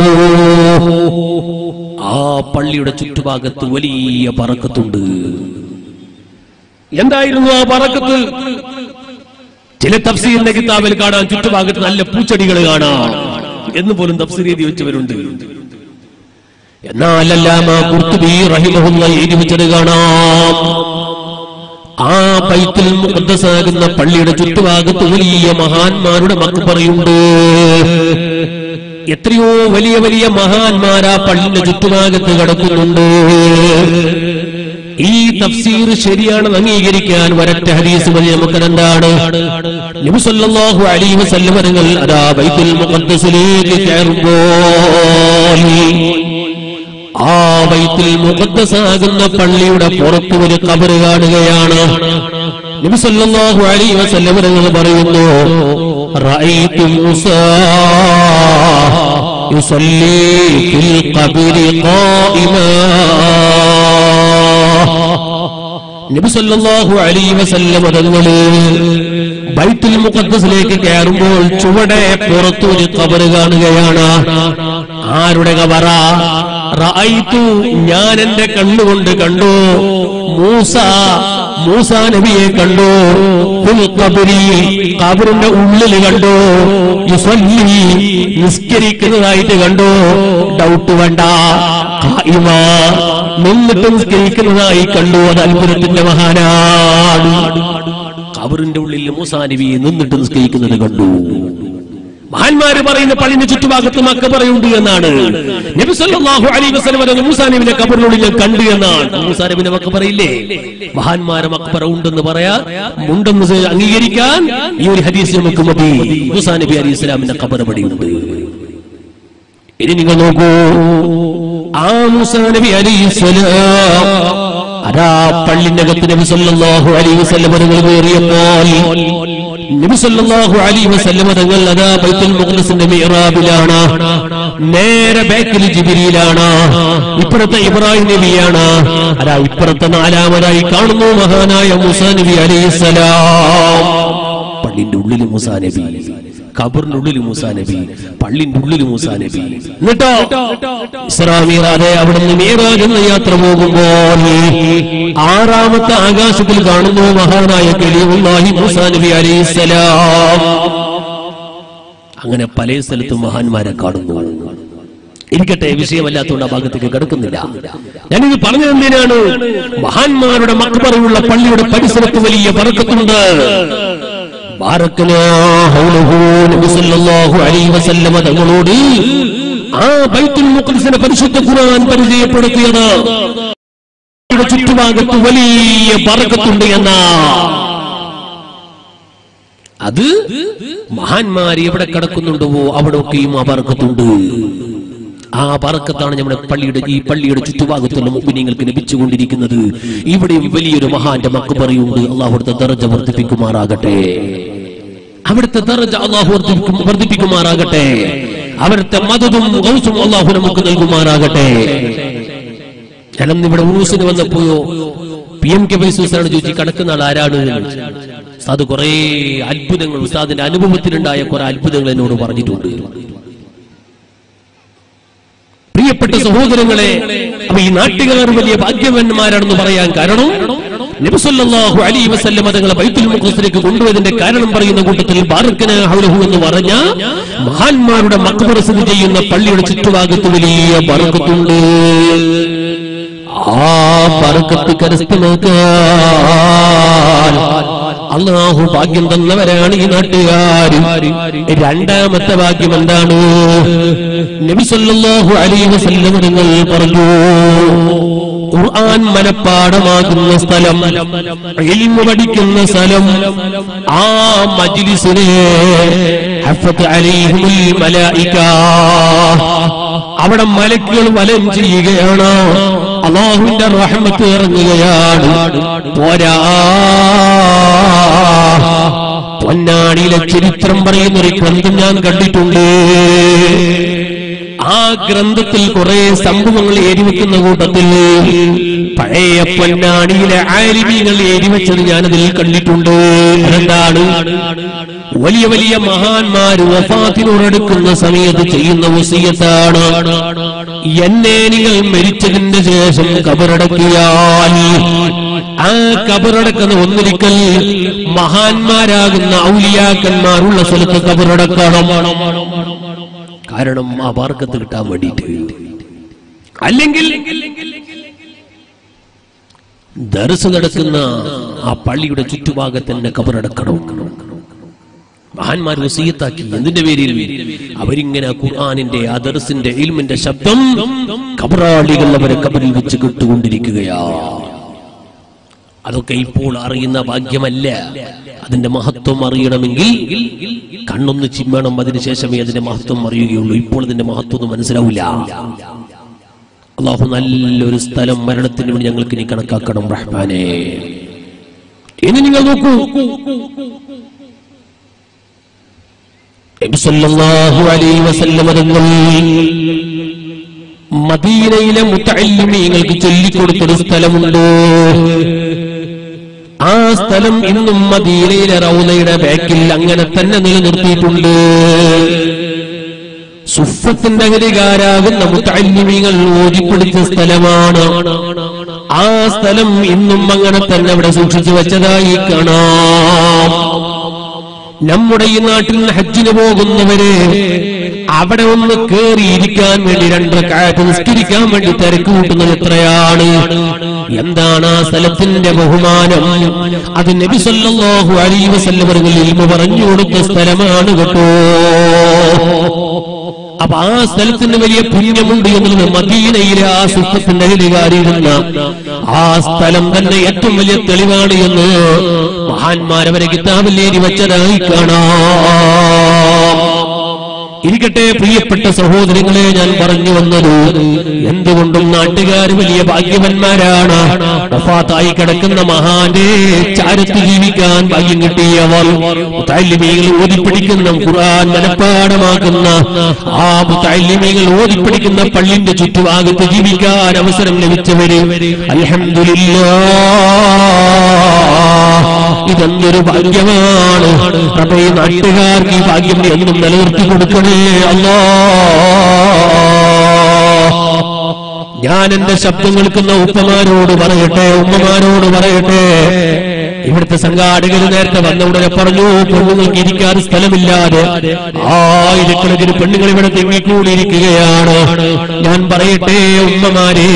ആ പള്ളിയുടെ ചുറ്റുഭാഗത്ത് വലിയ പറക്കത്തുണ്ട് എന്തായിരുന്നു ആ പറക്കത്ത് ചില തഫ്സീറിന്റെ കിതാബിൽ കാണാൻ ചുറ്റുഭാഗത്ത് നല്ല പൂച്ചെടികൾ കാണാം എന്ന് പോലും തഫ്സീർ എഴുതി വെച്ചവരുണ്ട് എന്നാൽ അല്ലാമ ഖുർത്തുബി റഹിമഹുല്ല എഴുതി വെച്ചത് കാണാം ആ ബൈത്തുൽ മുഖദ്ദസാകുന്ന പള്ളിയുടെ ചുറ്റുഭാഗത്ത് വലിയ മഹാന്മാരുടെ മക്ബറയുണ്ട് എത്രയോ വലിയ വലിയ മഹാന്മാരാ പള്ളിന്റെ ചുറ്റുഭാഗത്ത് കിടക്കുന്നുണ്ട് ഈ തഫ്സീർ ശരിയാണെന്ന് അംഗീകരിക്കാൻ ഒരൊറ്റ ഹദീസ് മതി നമുക്ക് എന്താണ് നബി സല്ലല്ലാഹു അലൈഹി വസല്ലം തങ്ങൾ അതാ ബൈത്തുൽ മുഖദ്ദസിലേക്ക് കയറുമ്പോൾ ആ ബൈത്തുൽ മുഖദ്ദസാകുന്ന പള്ളിയുടെ പുറത്ത് ഒരു കബറ് കാണുകയാണ് നബി സല്ലല്ലാഹു അലൈഹി വസല്ലം തങ്ങൾ പറയുന്നു റഅയ്തു മൂസാ യുസല്ലി ഫിൽ ഖബരി ഖായിമാ നബി സല്ലല്ലാഹു അലൈഹി വസല്ലം തങ്ങള് ബൈത്തുൽ മുഖദ്ദസിലേക്ക് കയറുമ്പോൾ ചുവടെ പുറത്തു ഒരു കബറ് കാണുകയാണ് ആരുടെ കബറ റഅയ്തു ഞാൻ എന്റെ കണ്ണുകൊണ്ട് കണ്ടു മൂസ മൂസ നബിയെ കണ്ടു ഫിൽ ഖബരി കബറിന്റെ ഉള്ളിൽ കണ്ടു യുസല്ലി നിസ്കരിക്കുന്നതായിട്ട് കണ്ടു ഡൗട്ട് വേണ്ട ഖായിമ നിന്നിട്ട് നിസ്കരിക്കുന്നതായി കണ്ടു അത് അത്ഭുതത്തിന്റെ മഹാനാണ് കബറിന്റെ ഉള്ളിൽ മൂസാ നബി നിന്നിട്ട് നിസ്കരിക്കുന്നത് കണ്ടു മഹാന്മാര് പറയുന്ന പള്ളിന്റെ ചുറ്റുഭാഗത്ത് മക്കബറയുണ്ട് എന്നാണ് നബി സല്ലല്ലാഹു അലൈഹി വസല്ലം പറയുന്ന മൂസാ നബിനെ കബറിനുള്ളിൽ ഞാൻ കണ്ടു എന്നാണ് മൂസാ നബിനെ മക്കബറയില്ലേ മഹാന്മാരെ മക്കബറ ഉണ്ടെന്ന് പറയാ ഉണ്ടെന്ന് അംഗീകരിക്കാൻ ഈ ഒരു ഹദീസ് നമുക്ക് മതി മൂസാ നബി അലൈഹി ഇസ്ലാമിന്റെ കബർ അവിടെയുണ്ട് ഇനി നിങ്ങൾ നോക്കൂ ആ മൂസാ നബി അലൈഹിസ്സലാം അതാ പള്ളിനകത്ത് നബി സല്ലല്ലാഹു അലൈഹി വസല്ലം തങ്ങൾ കയറിയപ്പോൾ നബി സല്ലല്ലാഹു അലൈഹി വസല്ലം തങ്ങൾ അതാ ബൈത്തുൽ മുഖദ്ദസിന്റെ മിഹ്റാബിലാണ് നേരെ ബാക്കിൽ ജിബ്രീലാണ് ഇപ്പുറത്തെ ഇബ്രാഹിം നബിയാണ് അതാ ഇപ്പുറത്തെ നാലാമതായി കാണുന്നു മഹാനായ മൂസാ നബി അലൈഹിസ്സലാം പള്ളിന്റെ ഉള്ളിൽ മൂസാ നബി ഖബറിന്റെ ഉള്ളിൽ മൂസാ നബി പള്ളിന്റെ ഉള്ളിൽ മൂസാ നബി എന്നിട്ടോ ഇസ്രാമീറാതെ അവിടെ നിന്ന് മീറാജ് എന്ന യാത്ര പോകുമ്പോൾ ആറാമത്തെ ആകാശത്തിൽ കാണുന്നു മഹാനായ കലിയുള്ളാഹി മൂസാ നബി അലൈഹിസ്സലാം അങ്ങനെ പല സ്ഥലത്തും മഹാന്മാരെ കാണുന്നു ഇരിക്കട്ടെ വിഷയമല്ലാത്തതുകൊണ്ട് ആ ഭാഗത്തേക്ക് കിടക്കുന്നില്ല ഞാനിത് പറഞ്ഞത് എന്തിനാണ് മഹാന്മാരുടെ മക്ബറയുള്ള പള്ളിയുടെ പരിസരത്ത് വലിയ പറക്കത്തുണ്ട് ബാറക്കനാ ഹൗലഹു നബി സല്ലല്ലാഹു അലൈഹി വസല്ലമ തങ്ങളോട് ആ ബൈത്തുൽ മുഖദ്സിനെ പരിശുദ്ധ ഖുർആൻ പരിചയപ്പെടുത്തിയത് ഇവിടെ ചുറ്റുഭാഗത്ത് വലിയ പറക്കത്തുണ്ട് എന്ന അത് മഹാന്മാർ എവിടെ കിടക്കുന്നുണ്ടോ അവിടെയൊക്കെയും ആ പറക്കത്തുണ്ട് ആ പറക്കത്താണ് നമ്മുടെ പള്ളിയുടെ ഈ പള്ളിയുടെ ചുറ്റുഭാഗത്തുള്ള മുപ്പിനിങ്ങൾക്ക് ലഭിച്ചുകൊണ്ടിരിക്കുന്നത് ഇവിടെയും വലിയൊരു മഹാന്റെ മക്കുപറിയുണ്ട് അള്ളാഹു അവിടുത്തെ ദർജ വർദ്ധിപ്പിക്കുമാറാകട്ടെ അവിടുത്തെ ദർജ അള്ളാഹു വർദ്ധിപ്പിക്കും- വർദ്ധിപ്പിക്കുമാറാകട്ടെ അവിടുത്തെ മതതും ഗൗസും അള്ളാഹു നമുക്ക് നൽകുമാറാകട്ടെ ഞാനന്ന് ഇവിടെ ഉറൂസിന് വന്നപ്പോയോ പി എം കെ വൈസൂസാണ് ചോദിച്ചു കിടക്കുന്ന ആൾ ആരാണ് എന്ന് ചോദിച്ചു. ഉസ്താദ് കുറെ അത്ഭുതങ്ങൾ ഉസ്താദിന്റെ അനുഭവത്തിലുണ്ടായ കുറെ അത്ഭുതങ്ങൾ എന്നോട് പറഞ്ഞിട്ടുണ്ട് പ്രിയപ്പെട്ട സഹോദരങ്ങളെ അപ്പൊ ഈ നാട്ടുകാർ വലിയ ഭാഗ്യവാന്മാരാണെന്ന് പറയാൻ കാരണം നബിസല്ലാഹു അലി വസല്ലം തങ്ങളെ ബൈത്തുൽ മുഖസിലേക്ക് കൊണ്ടുപോയതിന്റെ കാരണം പറയുന്ന കൂട്ടത്തിൽ ബാറക്കന ഹൗലഹു എന്ന് പറഞ്ഞ മഹാന്മാരുടെ മക്ബറ സ്ഥിതി ചെയ്യുന്ന പള്ളിയുടെ ചുറ്റുഭാഗത്ത് വലിയ ബറക്കത്തുണ്ട് ആ ബറക്കത്ത് കരസ്ഥമാക്കാൻ അള്ളാഹു ഭാഗ്യം തന്നവരാണ് ഈ നാട്ടുകാർ രണ്ടാമത്തെ ഭാഗ്യം എന്താണ് നബി സല്ലല്ലാഹു അലൈഹി വസല്ലം തങ്ങൾ പറഞ്ഞു ഖുർആൻ മനപ്പാടമാകുന്ന സ്ഥലം ഇൽമു പഠിക്കുന്ന സ്ഥലം ആ മജ്ലിസിനെ ഹഫത്ത് അലൈഹിമുൽ മലായിക അവിടെ മലക്കുകൾ വലം ചെയ്യുകയാണ് അള്ളാഹുവിന്റെ റഹ്മത്ത് ഇറങ്ങുകയാണ് പോരാ പൊന്നാടിയിലെ ചരിത്രം പറയുന്ന ഒരു ഗ്രന്ഥം ഞാൻ കണ്ടിട്ടുണ്ട് ആ ഗ്രന്ഥത്തിൽ കുറെ സംഭവങ്ങൾ എരിവെക്കുന്ന കൂട്ടത്തിൽ പഴയ പൊന്നാടിയിലെ ആലിമീങ്ങൾ എരിവെച്ചത് ഞാനതിൽ കണ്ടിട്ടുണ്ട് എന്താണ് വലിയ വലിയ മഹാന്മാര് വഫാത്തിനോടെടുക്കുന്ന സമയത്ത് ചെയ്യുന്ന വസീയത്താണ് എന്നെ നിങ്ങൾ മരിച്ചതിന്റെ ശേഷം കബറടക്കിയാൽ ആ കബറടക്കുന്ന ഒന്നിരിക്കൽ മഹാന്മാരാകുന്ന ഔലിയാക്കന്മാരുള്ള സ്ഥലത്ത് കബറടക്കണം കാരണം ആ വാർക്കത്ത് കിട്ടാൻ വേണ്ടിയിട്ട് അല്ലെങ്കിൽ ദർസ് നടക്കുന്ന ആ പള്ളിയുടെ ചുറ്റുഭാഗത്ത് തന്നെ കബറടക്കണം മഹാന്മാർ വസീയത്താക്കി എന്തിന്റെ പേരിൽ അവരിങ്ങനെ ഖുർആാനിന്റെ ആ ദർസിന്റെ ഇൽമിന്റെ ശബ്ദം കബറാളികൾ അവരെ കബറിൽ വെച്ച് കിട്ടുകൊണ്ടിരിക്കുകയാ അതൊക്കെ ഇപ്പോൾ അറിയുന്ന ഭാഗ്യമല്ല അതിന്റെ മഹത്വം അറിയണമെങ്കിൽ കണ്ണൊന്ന് ചിമ്മണം അതിനുശേഷമേ അതിന്റെ മഹത്വം അറിയുകയുള്ളൂ ഇപ്പോൾ അതിന്റെ മഹത്വം ഒന്നും മനസ്സിലാവില്ല അള്ളാഹു നല്ലൊരു സ്ഥലം മരണത്തിന് വേണ്ടി ഞങ്ങൾക്ക് ഇനി കണക്കാക്കണം റഹ്മാനെ ഇനി നിങ്ങൾ നോക്കൂ നബി സല്ലല്ലാഹു അലൈഹി വസല്ലം തങ്ങൾ മദീനയിലെ മുത്തല്ലിമീങ്ങൾക്ക് ചൊല്ലിക്കൊടുത്തൊരു സ്ഥലമുണ്ട് ആ സ്ഥലം ഇന്നും മദീനയിലെ റൗലയുടെ ബാക്കിൽ അങ്ങനെ തന്നെ നിലനിർത്തിയിട്ടുണ്ട് സുഫത്തിന്റെ അധികാരാകുന്ന മുത്തല്ലിമീങ്ങൾ ഓതിപ്പിടിച്ച സ്ഥലമാണ് ആ സ്ഥലം ഇന്നും അങ്ങനെ തന്നെ അവിടെ സൂക്ഷിച്ചു വെച്ചതായി കാണാം നമ്മുടെ ഈ നാട്ടിൽ നിന്ന് ഹജ്ജിന് പോകുന്നവര് അവിടെ ഒന്ന് കേറിയിരിക്കാൻ വേണ്ടി രണ്ട് കാറ്റ് നിസ്കരിക്കാൻ വേണ്ടി തിരക്ക് കൂട്ടുന്നത് എത്രയാണ് എന്താണ് ആ സ്ഥലത്തിന്റെ ബഹുമാനം അത് നബി സല്ലല്ലാഹു അലൈഹി വസല്ലം ഇൽമു പറഞ്ഞു കൊടുത്ത സ്ഥലമാണ് കേട്ടോ അപ്പൊ ആ സ്ഥലത്തിന് വലിയ പുണ്യമുണ്ട് എന്നുള്ളത് മദീനയിലെ ആ സുഖത്തിന്റെ അധികാരിയിരുന്ന ആ സ്ഥലം തന്നെ ഏറ്റവും വലിയ തെളിവാണ് എന്ന് മഹാന്മാരവരെ കിതാബിൽ എഴുതി വെച്ചതായി കാണാം ഇരിക്കട്ടെ പ്രിയപ്പെട്ട സഹോദരങ്ങളെ ഞാൻ പറഞ്ഞു വന്നത് എന്തുകൊണ്ടും നാട്ടുകാർ വലിയ ഭാഗ്യവന്മാരാണ് വഫാത്തായി കിടക്കുന്ന മഹാന്റെ ചാരത്ത് ജീവിക്കാൻ ഭാഗ്യം കിട്ടിയവർ മുത്തല്ലിമീകൾ ഓതിപ്പിടിക്കുന്ന ഖുർആൻ മനഃപ്പാടമാക്കുന്ന ആ മുത്തല്ലിമീകൾ ഓതിപ്പിടിക്കുന്ന പള്ളിന്റെ ചുറ്റുഭാഗത്ത് ജീവിക്കാൻ അവസരം ലഭിച്ചവര് അൽഹംദുലില്ലാ ഇതെന്തൊരു ഭാഗ്യമാണ് അപ്പൊ ഈ നാട്ടുകാർക്ക് ഈ ഭാഗ്യം എന്നും നിലനിർത്തി കൊടുക്കണേ അല്ലോ ഞാൻ എന്റെ ശബ്ദം കേൾക്കുന്ന ഉപ്പമാരോട് പറയട്ടെ ഉമ്മമാരോട് പറയട്ടെ ഇവിടുത്തെ സംഘാടകർ നേരത്തെ വന്ന ഉടനെ പറഞ്ഞു പെണ്ണുങ്ങൾക്ക് ഇരിക്കാൻ സ്ഥലമില്ലാതെ ആയിരക്കണക്കിന് പെണ്ണുങ്ങൾ ഇവിടെ തിങ്ങിക്കൂടിയിരിക്കുകയാണ് ഞാൻ പറയട്ടെ ഉമ്മമാരെ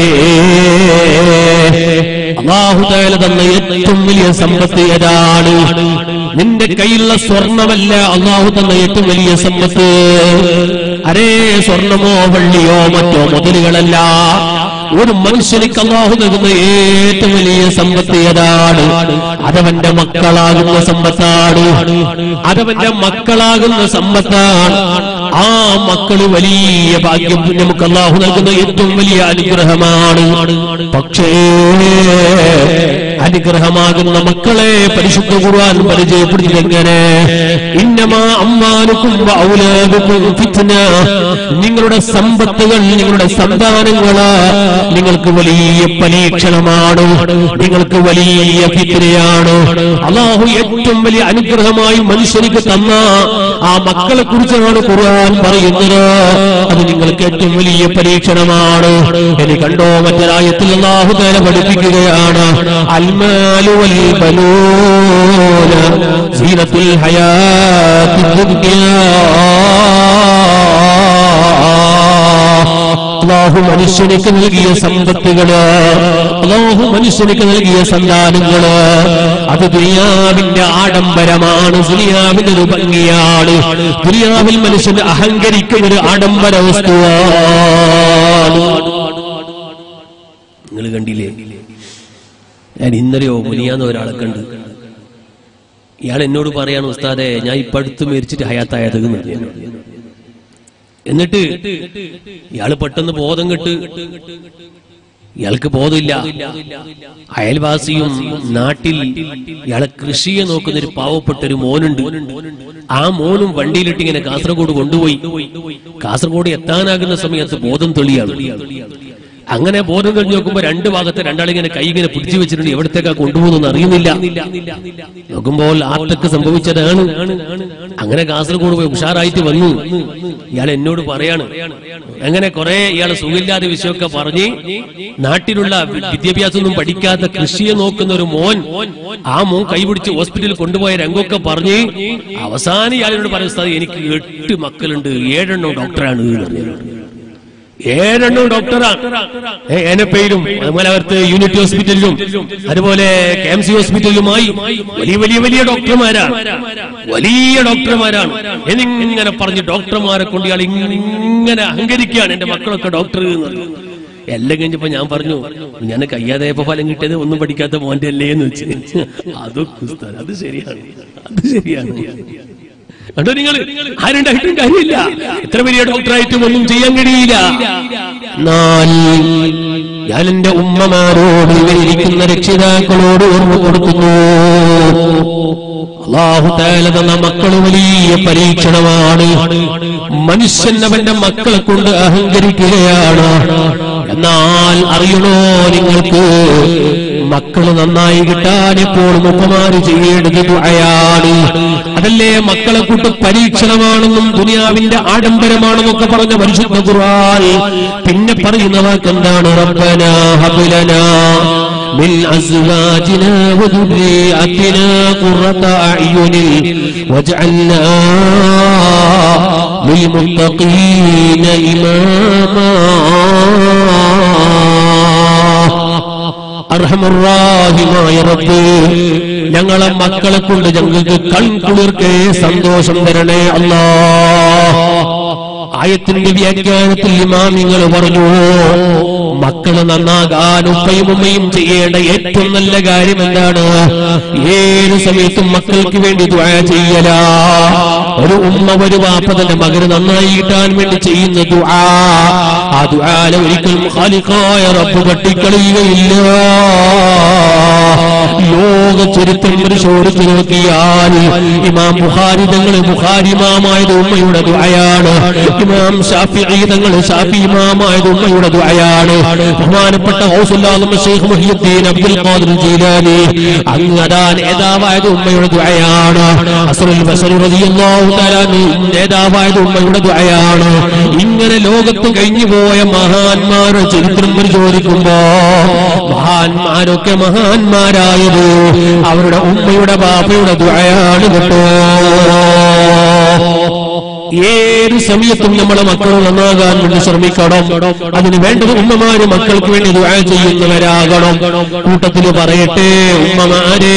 അള്ളാഹുദാല തന്ന ഏറ്റവും വലിയ സമ്പത്ത് ഏതാണ് നിന്റെ കയ്യിലുള്ള സ്വർണമല്ല അള്ളാഹു തന്ന ഏറ്റവും വലിയ സമ്പത്ത് അരേ സ്വർണമോ വള്ളിയോ മറ്റോ മുതലുകളല്ല ഒരു മനുഷ്യനിക്ക് അള്ളാഹു നൽകുന്ന ഏറ്റവും വലിയ സമ്പത്ത് ഏതാണ് അതവന്റെ മക്കളാകുന്ന സമ്പത്താണ് അതവന്റെ മക്കളാകുന്ന സമ്പത്താണ് ആ മക്കള് വലിയ ഭാഗ്യം നമുക്ക് അള്ളാഹു നൽകുന്ന ഏറ്റവും വലിയ അനുഗ്രഹമാണ് പക്ഷേ അനുഗ്രഹമാകുന്ന മക്കളെ പരിശുദ്ധ ഖുർആൻ പരിചയപ്പെടുത്തിയത് എങ്ങനെ ഇന്നമാ അമ്മാനുക്കും ഔലാദുക്കും ഫിത്ന നിങ്ങളുടെ സമ്പത്തുകൾ നിങ്ങളുടെ സന്താനങ്ങള് നിങ്ങൾക്ക് വലിയ പരീക്ഷണമാണ് നിങ്ങൾക്ക് വലിയ ഫിത്നയാണ് അള്ളാഹു ഏറ്റവും വലിയ അനുഗ്രഹമായി മനുഷ്യനിക്ക് തന്ന ആ മക്കളെ കുറിച്ചാണ് ഖുർആൻ പറയുന്നത് അത് നിങ്ങൾക്ക് ഏറ്റവും വലിയ പരീക്ഷണമാണ് ഇനി കണ്ടോ മറ്റൊരായത്തിൽ അള്ളാഹു തേല പഠിപ്പിക്കുകയാണ് അൽമാലു വൽ ബനൂന സീനത്തുൽ ഹയാത്തി അള്ളാഹു മനുഷ്യനിക്ക് നൽകിയ സമ്പത്തുകള് അള്ളാഹു മനുഷ്യനിക്ക് നൽകിയ സന്താനങ്ങള് അത് ദുനിയാവിന്റെ ആഡംബരമാണ് ദുനിയാവിന്റെ ഒരു ഭംഗിയാണ് ദുനിയാവിൽ മനുഷ്യൻ അഹങ്കരിക്കുന്ന ഒരു ആഡംബര വസ്തുവാണ് നിങ്ങൾ കണ്ടില്ലേ ഞാൻ ഇന്നലെയോ മുനിയാന്ന് ഒരാളെ കണ്ട് ഇയാൾ എന്നോട് പറയാണ് ഉസ്താദെ ഞാൻ ഇപ്പൊ അടുത്ത് മരിച്ചിട്ട് ഹയാത്തായത് എന്ന് പറഞ്ഞു എന്നോട്. എന്നിട്ട് ഇയാള് പെട്ടെന്ന് ബോധം കെട്ട് ഇയാൾക്ക് ബോധമില്ല അയൽവാസിയും നാട്ടിൽ ഇയാളെ കൃഷിയെ നോക്കുന്ന ഒരു പാവപ്പെട്ട ഒരു മോനുണ്ട് ആ മോനും വണ്ടിയിലിട്ട് ഇങ്ങനെ കാസർഗോഡ് കൊണ്ടുപോയി കാസർഗോഡ് എത്താനാകുന്ന സമയത്ത് ബോധം തെളിയാണ് അങ്ങനെ ബോധം തെളിഞ്ഞു നോക്കുമ്പോ രണ്ട് ഭാഗത്ത് രണ്ടാളിങ്ങനെ കൈ ഇങ്ങനെ പിടിച്ചു വെച്ചിട്ടുണ്ട് എവിടത്തേക്കാ കൊണ്ടുപോകുന്നു അറിയുന്നില്ല നോക്കുമ്പോൾ ആർട്ടൊക്കെ സംഭവിച്ചതാണ് അങ്ങനെ കാസർഗോഡ് പോയി ഉഷാറായിട്ട് വന്നു ഇയാൾ എന്നോട് പറയാണ് അങ്ങനെ കുറെ ഇയാളെ സുഖമില്ലാതെ വിഷയമൊക്കെ പറഞ്ഞ് നാട്ടിലുള്ള വി- വിദ്യാഭ്യാസമൊന്നും പഠിക്കാത്ത കൃഷിയെ നോക്കുന്ന ഒരു മോൻ ആ മോൻ കൈപിടിച്ച് ഹോസ്പിറ്റലിൽ കൊണ്ടുപോയ രംഗമൊക്കെ പറഞ്ഞ് അവസാനം ഇയാളോട് പറയുന്ന സ്ഥലം എനിക്ക് എട്ട് മക്കളുണ്ട് ഏഴെണ്ണം ഡോക്ടറാണ് എന്ന് പറഞ്ഞു. ഏഴെണ്ണം ഡോക്ടറാണ് ഏനപ്പയിലും അതുപോലെ അവർക്ക് യൂണിറ്റ് ഹോസ്പിറ്റലിലും അതുപോലെ കെ എം സി ഹോസ്പിറ്റലിലുമായി വലിയ വലിയ വലിയ ഡോക്ടർമാരാണ് വലിയ ഡോക്ടർമാരാണ് എന്നിങ്ങനെ പറഞ്ഞ് ഡോക്ടർമാരെ കൊണ്ട് ഇയാൾ ഇങ്ങനെ അഹങ്കരിക്കുകയാണ് എന്റെ മക്കളൊക്കെ ഡോക്ടർ എന്ന് പറഞ്ഞു. എല്ലാം കഴിഞ്ഞപ്പോ ഞാൻ പറഞ്ഞു ഞാൻ കയ്യാതായപ്പോ ഫലം കിട്ടിയത് ഒന്നും പഠിക്കാത്ത മോന്റെ അല്ലേ എന്ന് വെച്ച് അതൊക്കെ ഉസ്താദ്, അത് ശരിയാണ് അത് ശരിയാണ് കണ്ടോ നിങ്ങൾ ആരുണ്ടായിട്ടും കാര്യമില്ല എത്ര വലിയ ഡോക്ടറായിട്ടും ഒന്നും ചെയ്യാൻ കഴിയില്ല എന്നാൽ ഞാൻ എന്റെ ഉമ്മമാരോട് ഇവരിയ്ക്കുന്ന രക്ഷിതാക്കളോട് ഓർമ്മ കൊടുക്കുന്നു അള്ളാഹു താല തന്ന മക്കള് വലിയ പരീക്ഷണമാണ് മനുഷ്യൻ അവന്റെ മക്കളെ കൊണ്ട് അഹങ്കരിക്കുകയാണ് എന്നാൽ അറിയണോ നിങ്ങൾക്ക് മക്കള് നന്നായി കിട്ടാൻ എപ്പോഴും ഉപ്പമാര് ചെയ്യേണ്ടത് ദുആയാണ് അതല്ലേ മക്കളെ കൂട്ട് പരീക്ഷണമാണെന്നും ദുനിയാവിന്റെ ആഡംബരമാണെന്നൊക്കെ പറഞ്ഞ പരിശുദ്ധ ഖുർആൻ പിന്നെ പറയുന്ന വാക്ക് എന്താണ് റബ്ബന ഹബ്ലനാ من أزواجنا وذرياتنا قرة أعين واجعلنا للمتقين إماما അർഹമുറാഹിമായ റബ്ബ് ഞങ്ങളെ മക്കളെ കൊണ്ട് ഞങ്ങൾക്ക് കൺകുളിർക്കെ സന്തോഷം തരണേ അല്ലാ ആയത്തിന്റെ വ്യാഖ്യാനത്തിൽ ഇമാമിങ്ങൾ പറഞ്ഞു മക്കള് നന്നാകാൻ ഉപ്പയും ഉമ്മയും ചെയ്യേണ്ട ഏറ്റവും നല്ല കാര്യം എന്താണ് ഏത് സമയത്തും മക്കൾക്ക് വേണ്ടി ദ്വാ ചെയ്യല ഒരു ഉമ്മ ഒരു വാപ്പ തന്റെ മകന് നന്നായി കിട്ടാൻ വേണ്ടി ചെയ്യുന്ന ദുആ ആ ദുആല ഒരിക്കലും ഖാലിഖായ റബ്ബ് പട്ടിക്കളിയുകയില്ല ലോക ചരിത്രം പരിശോധിച്ചു നോക്കിയാൽ ഇമാം ബുഖാരി തങ്ങൾ ബുഖാരി ഇമാമായത് ഉമ്മയുടെ ദുആയാണ് ഇമാം ഷാഫി തങ്ങൾ ഷാഫി ഇമാമായത് ഉമ്മയുടെ ദുആയാണ് ബഹുമാനപ്പെട്ട ഹൗസുല്ലാദും ഷെയ്ഖ് മുഹിയുദ്ദീൻ അബ്ദുൽ ഖാദിർ ജീലാനി അങ്ങ് അതാ നേതാവായത് ഉമ്മയുടെ ദുആയാണ് അസ്റുൽ ബസരി റളിയല്ലാഹു തആല അൻഹു നേതാവായത് ഉമ്മയുടെ ദുആയാണ് ഇങ്ങനെ ലോകത്ത് കഴിഞ്ഞു പോയ മഹാന്മാരുടെ ചരിത്രം പരിശോധിക്കുമ്പോ മഹാന്മാരൊക്കെ മഹാന്മാരായത് അവരുടെ ഉമ്മയുടെ ബാപ്പയുടെ ദുആയാണ് കേട്ടോ ഏത് സമയത്തും നമ്മളെ മക്കൾ നന്നാകാൻ വേണ്ടി ശ്രമിക്കണം അതിന് വേണ്ടത് ഉമ്മമാര് മക്കൾക്ക് വേണ്ടി ദുആ ചെയ്യുന്നവരാകണം കൂട്ടത്തിൽ പറയട്ടെ ഉമ്മമാരെ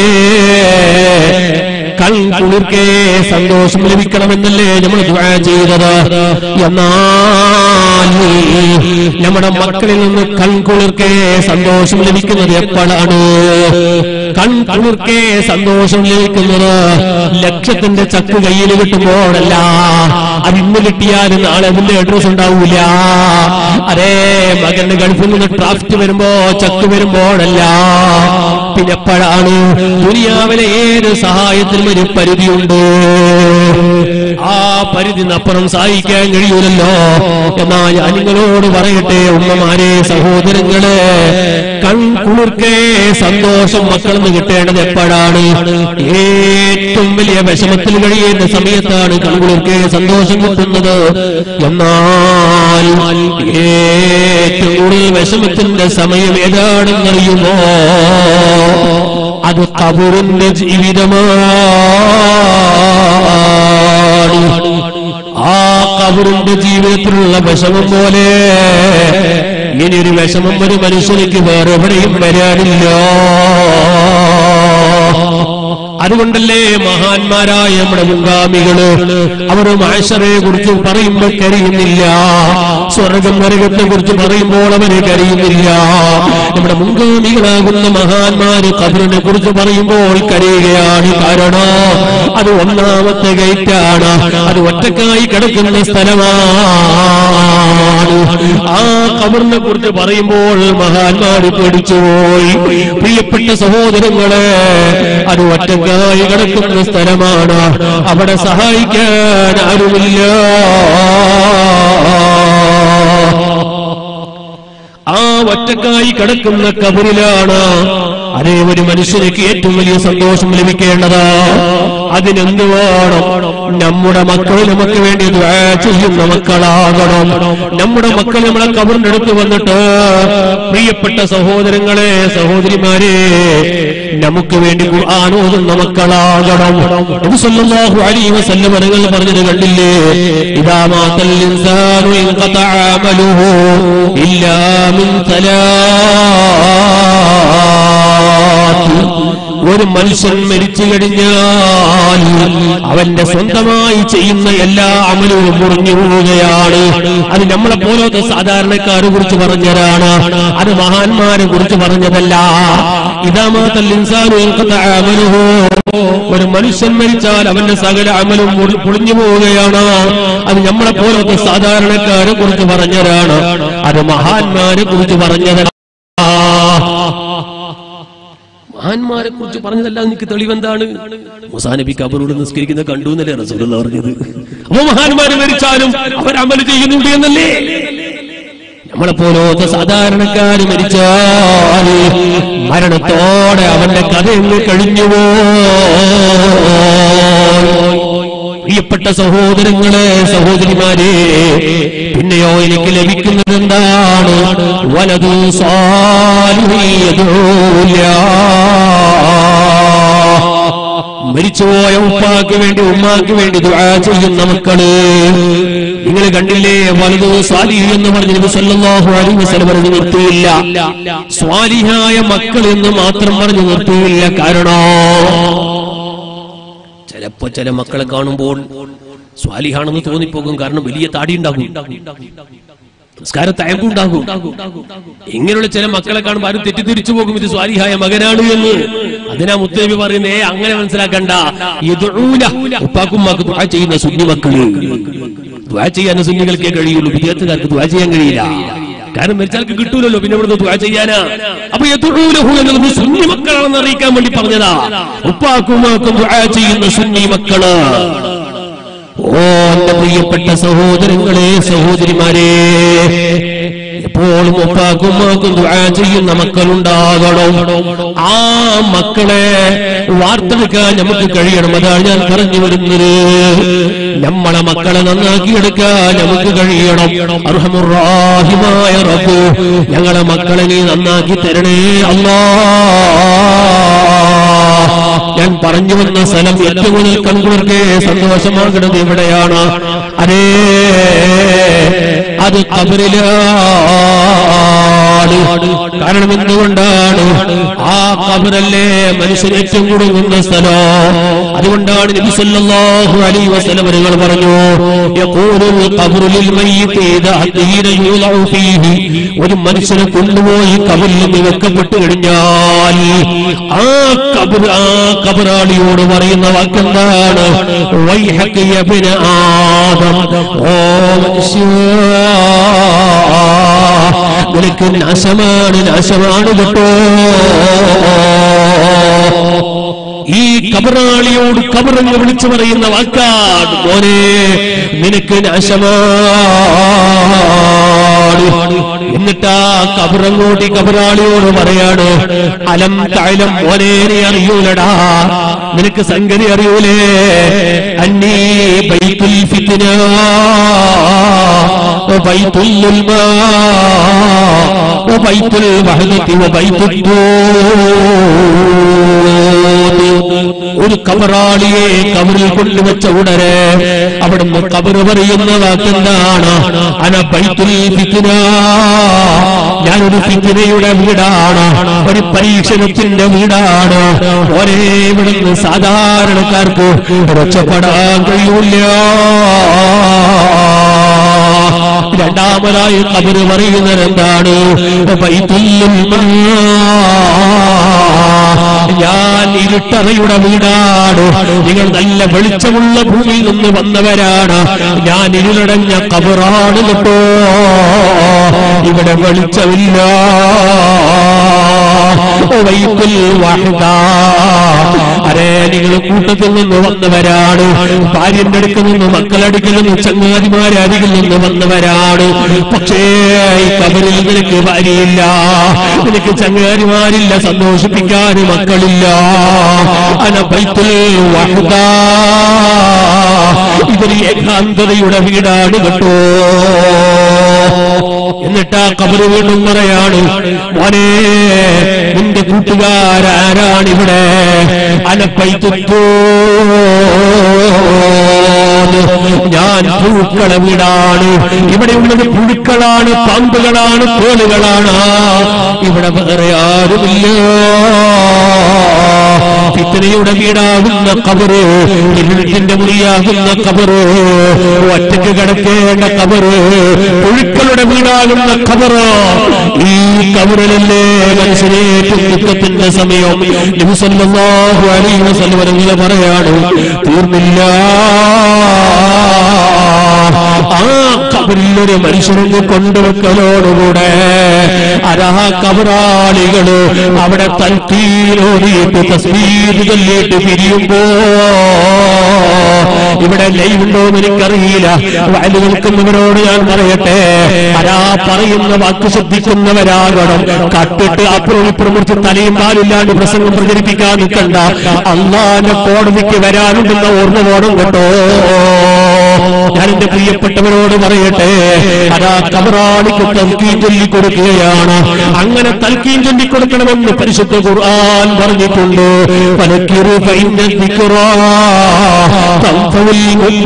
കൺ കുളിർക്കെ സന്തോഷം ലഭിക്കണമെന്നല്ലേ നമ്മൾ ദുആ ചെയ്തത് എന്നാൽ നമ്മുടെ മക്കളിൽ നിന്ന് കൺകുളിർക്കെ സന്തോഷം ലഭിക്കുന്നത് എപ്പോഴാണ് കൺകുളിർക്കെ സന്തോഷം ലഭിക്കുന്നത് ലക്ഷത്തിന്റെ ചക്ക് കയ്യിൽ കിട്ടുമ്പോഴല്ല അത് ഇന്ന് കിട്ടിയാലും നാളെ അതിന്റെ അഡ്രസ് ഉണ്ടാവൂല അതേ മകന്റെ ഗൾഫിൽ നിന്ന് ഡ്രാഫ്റ്റ് വരുമ്പോ ചക്ക് വരുമ്പോഴല്ല പിന്നെ എപ്പോഴാണ് ദുനിയാവിലെ ഏത് സഹായത്തിനും ഒരു പരിധിയുണ്ട് ആ പരിധിനപ്പുറം സഹായിക്കാൻ കഴിയൂലല്ലോ എന്നാ ഞാൻ നിങ്ങളോട് പറയട്ടെ ഉമ്മമാരെ സഹോദരങ്ങളെ കൺകുളിർക്കെ സന്തോഷം മക്കളിൽ നിന്ന് കിട്ടേണ്ടത് എപ്പോഴാണ് ഏറ്റവും വലിയ വിഷമത്തിൽ കഴിയുന്ന സമയത്താണ് കൺകുളിർക്കെ സന്തോഷം കിട്ടുന്നത് എന്നാൽ ഏറ്റവും കൂടുതൽ വിഷമത്തിന്റെ സമയം ഏതാണെന്നറിയുമോ അത് കബറിന്റെ ജീവിതമാണ് ആ കബറിന്റെ ജീവിതത്തിലുള്ള വിഷമം പോലെ ഇനിയൊരു വിഷമം ഒരു മനുഷ്യനിക്ക് വേറെ എവിടെയും വരാനില്ല അതുകൊണ്ടല്ലേ മഹാന്മാരായ നമ്മുടെ മുൻഗാമികള് അവർ മാഷറയെ കുറിച്ച് പറയുമ്പോൾ കരയുന്നില്ല സ്വർഗം നരകത്തെ കുറിച്ച് പറയുമ്പോൾ അവര് കരയുന്നില്ല നമ്മുടെ മുൻഗാമികളാകുന്ന മഹാന്മാര് കബറിനെ കുറിച്ച് പറയുമ്പോൾ കരയുകയാണ് കാരണം അത് ഒന്നാമത്തെ ഗേറ്റാണ് അത് ഒറ്റക്കായി കിടക്കുന്ന സ്ഥലമാണ് ആ കബറിനെ കുറിച്ച് പറയുമ്പോൾ മഹാന്മാര് പേടിച്ചുപോയി പ്രിയപ്പെട്ട സഹോദരങ്ങളെ അത് ഒറ്റക്കായി കിടക്കുന്ന സ്ഥലമാണ് അവിടെ സഹായിക്കാൻ ആരുമില്ല ആ ഒറ്റക്കായി കിടക്കുന്ന കബറിലാണ് അതേ ഒരു മനുഷ്യനിക്ക് ഏറ്റവും വലിയ സന്തോഷം ലഭിക്കേണ്ടത് അതിനെന്ത് വേണം നമ്മുടെ മക്കൾ നമുക്ക് വേണ്ടി ദുആ ചെയ്യുന്ന മക്കളാകണം നമ്മുടെ മക്കൾ നമ്മളെ കബറിന്റെ അടുത്ത് വന്നിട്ട് പ്രിയപ്പെട്ട സഹോദരങ്ങളെ സഹോദരിമാരെ നമുക്ക് വേണ്ടി ഖുർആൻ ഓതുന്ന മക്കളാകണം നബി സല്ലല്ലാഹു അലൈഹി വസല്ലം നിങ്ങൾ പറഞ്ഞത് കണ്ടില്ലേ ഇദാ മാതൽ ഇൻസാനു ഇൻഖതഅ അമലുഹു ഇല്ലാ മിൻ തലാത്ത് ഒരു മനുഷ്യൻ മരിച്ചു കഴിഞ്ഞാൽ അവന്റെ സ്വന്തമായി ചെയ്യുന്ന എല്ലാ അമലവും മുറിഞ്ഞു പോവുകയാണ് അത് നമ്മളെ പോലത്തെ സാധാരണക്കാരെ കുറിച്ച് പറഞ്ഞതാണ് അത് മഹാന്മാരെ കുറിച്ച് പറഞ്ഞതല്ല ഇതാമാത്തൽ ഇൻസാനു ഇൻഖതഅ അമലുഹു ഒരു മനുഷ്യൻ മരിച്ചാൽ അവന്റെ സകല അമലും മുറി- പൊളിഞ്ഞു പോവുകയാണ് അത് നമ്മളെ പോലത്തെ സാധാരണക്കാരെ കുറിച്ച് പറഞ്ഞതാണ് അത് മഹാന്മാരെ കുറിച്ച് പറഞ്ഞതല്ല മഹാന്മാരെ കുറിച്ച് പറഞ്ഞതല്ല എനിക്ക് തെളിവെന്താണ് മുസാനബി കബറോട് നിസ്കരിക്കുന്ന കണ്ടു എന്നല്ലേ റസൂലുള്ള പറഞ്ഞത് അപ്പൊ മഹാന്മാര് മരിച്ചാലും അവർ അമല് ചെയ്യുന്നുണ്ട് എന്നല്ലേ നമ്മളെ പോലത്തെ സാധാരണക്കാര് മരിച്ചാൽ മരണത്തോടെ അവന്റെ കഥ എങ്ങ് കഴിഞ്ഞുവോ പ്രിയപ്പെട്ട സഹോദരങ്ങളെ സഹോദരിമാരെ പിന്നെയോ എനിക്ക് ലഭിക്കുന്നത് എന്താണ് വലതു മരിച്ചുപോയ ഉപ്പാക്ക് വേണ്ടി ഉമ്മാക്ക് വേണ്ടി ദുആ ചെയ്യുന്ന മക്കള് നിങ്ങൾ കണ്ടില്ലേ വലതു സ്വാലി എന്ന് പറഞ്ഞ് നബി സല്ലല്ലാഹു അലൈഹി വസല്ലം പറഞ്ഞു നിർത്തിയില്ല സ്വാലിഹായ മക്കൾ എന്ന് മാത്രം പറഞ്ഞു നിർത്തിയില്ല കാരണം ചിലപ്പോ ചില മക്കളെ കാണുമ്പോൾ സ്വാലിഹാണെന്ന് തോന്നിപ്പോകും കാരണം വലിയ താടി ഉണ്ടാകും നിസ്കാര തയമ്പുണ്ടാകും ഇങ്ങനെയുള്ള ചില മക്കളെ കാണുമ്പോൾ ആരും തെറ്റിദ്ധരിച്ചു പോകും ഇത് സ്വാലിഹായ മകനാണ് എന്ന് അതിനാ മുത്തനബി പറയുന്നേ "ഏ, അങ്ങനെ മനസ്സിലാക്കണ്ട യദ്ഊന ഉപ്പാക്കുമ്മാക്ക് ദുആ ചെയ്യുന്ന സുന്നി മക്കള് ദുആ ചെയ്യാൻ സുന്നികൾക്കേ കഴിയുള്ളൂ വിദ്യാർത്ഥികാർക്ക് ദുആ ചെയ്യാൻ കഴിയില്ല കാരണം മരിച്ചാൾക്ക് കിട്ടൂലല്ലോ പിന്നെ ഇവിടുന്ന് ദുആ ചെയ്യാനാ അപ്പൊ യദ്ഊലഹു എന്നത് സുന്നി മക്കളാണെന്ന് അറിയിക്കാൻ വേണ്ടി പറഞ്ഞതാ ഉപ്പാക്കുമ്മാക്കും ദുആ ചെയ്യുന്ന സുന്നി മക്കള് ഓ എന്റെ പ്രിയപ്പെട്ട സഹോദരങ്ങളെ സഹോദരിമാരെ എപ്പോഴും ഉപ്പാക്കും ഉമ്മാക്കും ദുആ ചെയ്യുന്ന മക്കളുണ്ടാകണം ആ മക്കളെ വാർത്തെടുക്കാൻ നമുക്ക് കഴിയണം അതാണ് ഞാൻ പറഞ്ഞു വരുന്നത് നമ്മളെ മക്കളെ നന്നാക്കിയെടുക്കാൻ നമുക്ക് കഴിയണം അർഹമുറാഹിമായ റബ്ബു ഞങ്ങളെ മക്കളെ നീ നന്നാക്കി തരണേ അല്ലാ ഞാൻ പറഞ്ഞു വന്ന സ്ഥലം ഏറ്റവും കൂടുതൽ കൺകുളിർക്ക് സന്തോഷമാകുന്നത് എവിടെയാണ് അതേ അത് കബറിലാണ് കാരണം എന്തുകൊണ്ടാണ് ആ കബറല്ലേ മനുഷ്യൻ ഏറ്റവും കുടുങ്ങുന്ന സ്ഥലം അതുകൊണ്ടാണ് നബി സല്ലല്ലാഹു അലൈഹി വസല്ലം അവരുകൾ പറഞ്ഞു യഖൂലുൽ ഖബ്റു ലിൽ മയ്യിത്ത് ഇദാ ഹീന യൂളഉ ഫീഹി ഒരു മനുഷ്യനെ കൊണ്ടുപോയി കബറിൽ നിന്ന് വെക്കപ്പെട്ടു കഴിഞ്ഞാൽ ആ കബർ ആ കബറാളിയോട് പറയുന്ന വാക്കെന്താണ് വൈഹക യബ്ന ആദം ഓ മനുഷ്യ നിനക്ക് നാശമാണ് നാശമാണ് കേട്ടോ ഈ കബറാളിയോട് കബറങ്ങ് വിളിച്ചു പറയുന്ന വാക്കാണ് മോനെ നിനക്ക് നാശമാണ് എന്നിട്ട് ആ കബറങ്ങോട്ടി കബറാളിയോട് പറയാണ് അലം താഴം മോനെ നീ അറിയൂലടാ നിനക്ക് സംഗതി അറിയൂലേ അന്നീ ബൈത്തുൽ ഫിത്ന وبيت الماء وبيت الوحدة وبيت الدود ഒരു കബറാളിയെ കബറിൽ കൊണ്ടുവച്ച ഉടനെ അവിടുന്ന് കബറ് പറയുന്ന വാക്കെന്താണ് അന ബൈത്തുൽ ഫിത്ന ഞാനൊരു ഫിത്നയുടെ വീടാണ് ഒരു പരീക്ഷണത്തിന്റെ വീടാണ് ഒരേ ഇവിടുന്ന് സാധാരണക്കാർക്ക് രക്ഷപ്പെടാൻ കഴിയില്ല രണ്ടാമതായി കബറ് പറയുന്നത് എന്താണ് ബൈത്തുല്ലുൽ ഞാൻ ഇരുട്ടറയുടെ വീടാണ് നിങ്ങൾ നല്ല വെളിച്ചമുള്ള ഭൂമിയിൽ നിന്ന് വന്നവരാണ് ഞാൻ ഇരുളടഞ്ഞ കബറാണ് കേട്ടോ ഇവിടെ വെളിച്ചമില്ല വൈത്തുൽ വാഹിദ അരേ നിങ്ങൾ കൂട്ടത്തിൽ നിന്ന് വന്നവരാണ് ഭാര്യന്റെ അടുക്കൽ നിന്ന് മക്കളടുക്കിൽ നിന്ന് ചങ്ങാതിമാരെ അരികിൽ നിന്ന് വന്നവരാണ് പക്ഷേ ഈ കബറിൽ നിനക്ക് ഭാര്യയില്ല നിനക്ക് ചങ്ങാതിമാരില്ല സന്തോഷിപ്പിക്കാൻ മക്കളില്ല അന ബൈത്തുൽ വഹദ ഇതൊരു ഏകാന്തതയുടെ വീടാണ് കേട്ടോ എന്നിട്ട് ആ കബറ് വീണ്ടും പറയാണ് മോനെ നിന്റെ കൂട്ടുകാരാരാണ് ഇവിടെ അനപ്പൈത്തുത്തോ ഞാൻ പുഴുക്കള വീടാണ് ഇവിടെ ഉള്ളത് പുഴുക്കളാണ് പാമ്പുകളാണ് തോലുകളാണ് ഇവിടെ വേറെ ആരുമില്ല ഫിത്തനയുടെ വീടാകുന്ന കബറ് ഇരുട്ടിന്റെ മുറിയാകുന്ന കബറ് ഒറ്റയ്ക്ക് കിടക്കേണ്ട കബറ് പുഴുക്കളുടെ വീടാകുന്ന കബറ് ഈ കബറിലല്ലേ മനുഷ്യനേറ്റവും ദുഃഖത്തിന്റെ സമയം നബിസല്ലാഹു അലൈഹി വസല്ലം ഇങ്ങനെ പറയാണ് തീർന്നില്ല ആ കബറിൽ ഒരു മനുഷ്യനെ കൊണ്ടുവെക്കലോടുകൂടെ അരാ കബറാളികള് അവിടെ തൽക്കീലോടിയിട്ട് തസ്മീത് ചൊല്ലിയിട്ട് പിരിയുമ്പോ ഇവിടെ ലൈവ് ഉണ്ടോ എന്ന് എനിക്കറിയില്ല വയല് നിൽക്കുന്നവരോട് ഞാൻ പറയട്ടെ അരാ പറയുന്ന വാക്ക് ശ്രദ്ധിക്കുന്നവരാകണം കട്ടിട്ട് അപ്പുറം ഇപ്പുറം മുറിച്ച് തലയും പാലില്ലാണ്ട് പ്രസംഗം പ്രചരിപ്പിക്കാൻ നിൽക്കണ്ട അള്ളാന്റെ കോടതിക്ക് വരാനുണ്ടെന്ന ഓർമ്മ വേണം കേട്ടോ ഞാൻ എന്റെ പ്രിയപ്പെട്ടവരോട് പറയട്ടെ അതാ കബറാളിക്ക് തൽക്കീൻ ചൊല്ലി കൊടുക്കുകയാണ് അങ്ങനെ തൽക്കീൻ ചൊല്ലി കൊടുക്കണമെന്ന് പരിശുദ്ധ ഖുർആൻ പറഞ്ഞിട്ടുണ്ട് പലക്കിറു ഫൈന ദിക്റാ തൻഫഉൽ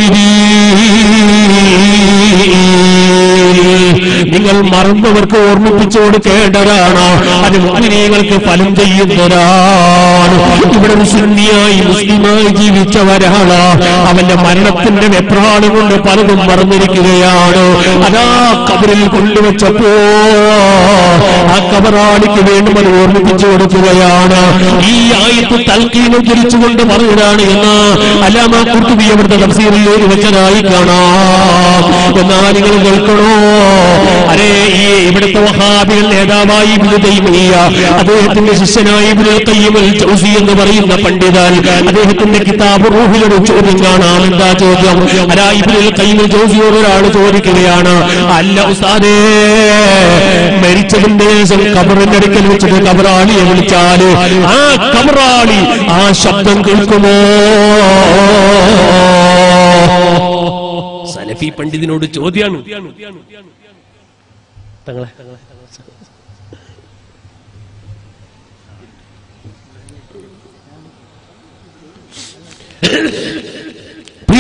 മുഅ്മിനീൻ നിങ്ങൾ മറന്നവർക്ക് ഓർമ്മിപ്പിച്ചു കൊടുക്കേണ്ടതാണ് അത് മുഅ്മിനീങ്ങൾക്ക് ഫലം ചെയ്യുന്നതാണ് ഇവിടെ ഒരു സുന്നിയായി മുസ്ലിമായി ജീവിച്ചവരാണ് അവന്റെ മരണത്തിന്റെ വെപ്രാളം കൊണ്ട് പലതും മറന്നിരിക്കുകയാണ് അതാ കബറിൽ കൊണ്ടുവച്ചപ്പോ ആ കബറാളിക്ക് വേണ്ടി അത് ഓർമ്മിപ്പിച്ചു കൊടുക്കുകയാണ് ഈ ആയത്ത് തൽക്കീൻ ഉദ്ധരിച്ചുകൊണ്ട് പറയുകയാണ് എന്ന് അല്ലാമ കുർത്തുബി അവിടുത്തെ തഫ്സീറിൽ എഴുതി വെച്ചതായി കാണാം എന്നാൽ നിങ്ങൾ കേൾക്കണോ അരേ ഈ ഇവിടുത്തെ വഹാബികൾ നേതാവായി ഇബ്നു തൈമിയ്യ അദ്ദേഹത്തിന്റെ ശിഷ്യനായി ഇബ്നുൽ ഖയ്യിം അൽ ജൗസി എന്ന് പറയുന്ന പണ്ഡിതൻ അദ്ദേഹത്തിന്റെ കിതാബ് റൂഹിൽ ഒരു ചോദ്യം കാണാം എന്താ ചോദ്യം അരാ ഇബ്നുൽ ഖയ്യിം അൽ ജൗസിയോട് ഒരാൾ ചോദിക്കുകയാണ് അല്ല ഉസ്താദേ മരിച്ചതിന്റെ ശേഷം കബറിന്റെ അടുക്കൽ വെച്ചിട്ട് കബറാളിയെ വിളിച്ചാല് ആ കബറാളി ആ ശബ്ദം കേൾക്കുമോ സലഫി പണ്ഡിതിനോട് ചോദ്യമാണ് തങ്ങളെ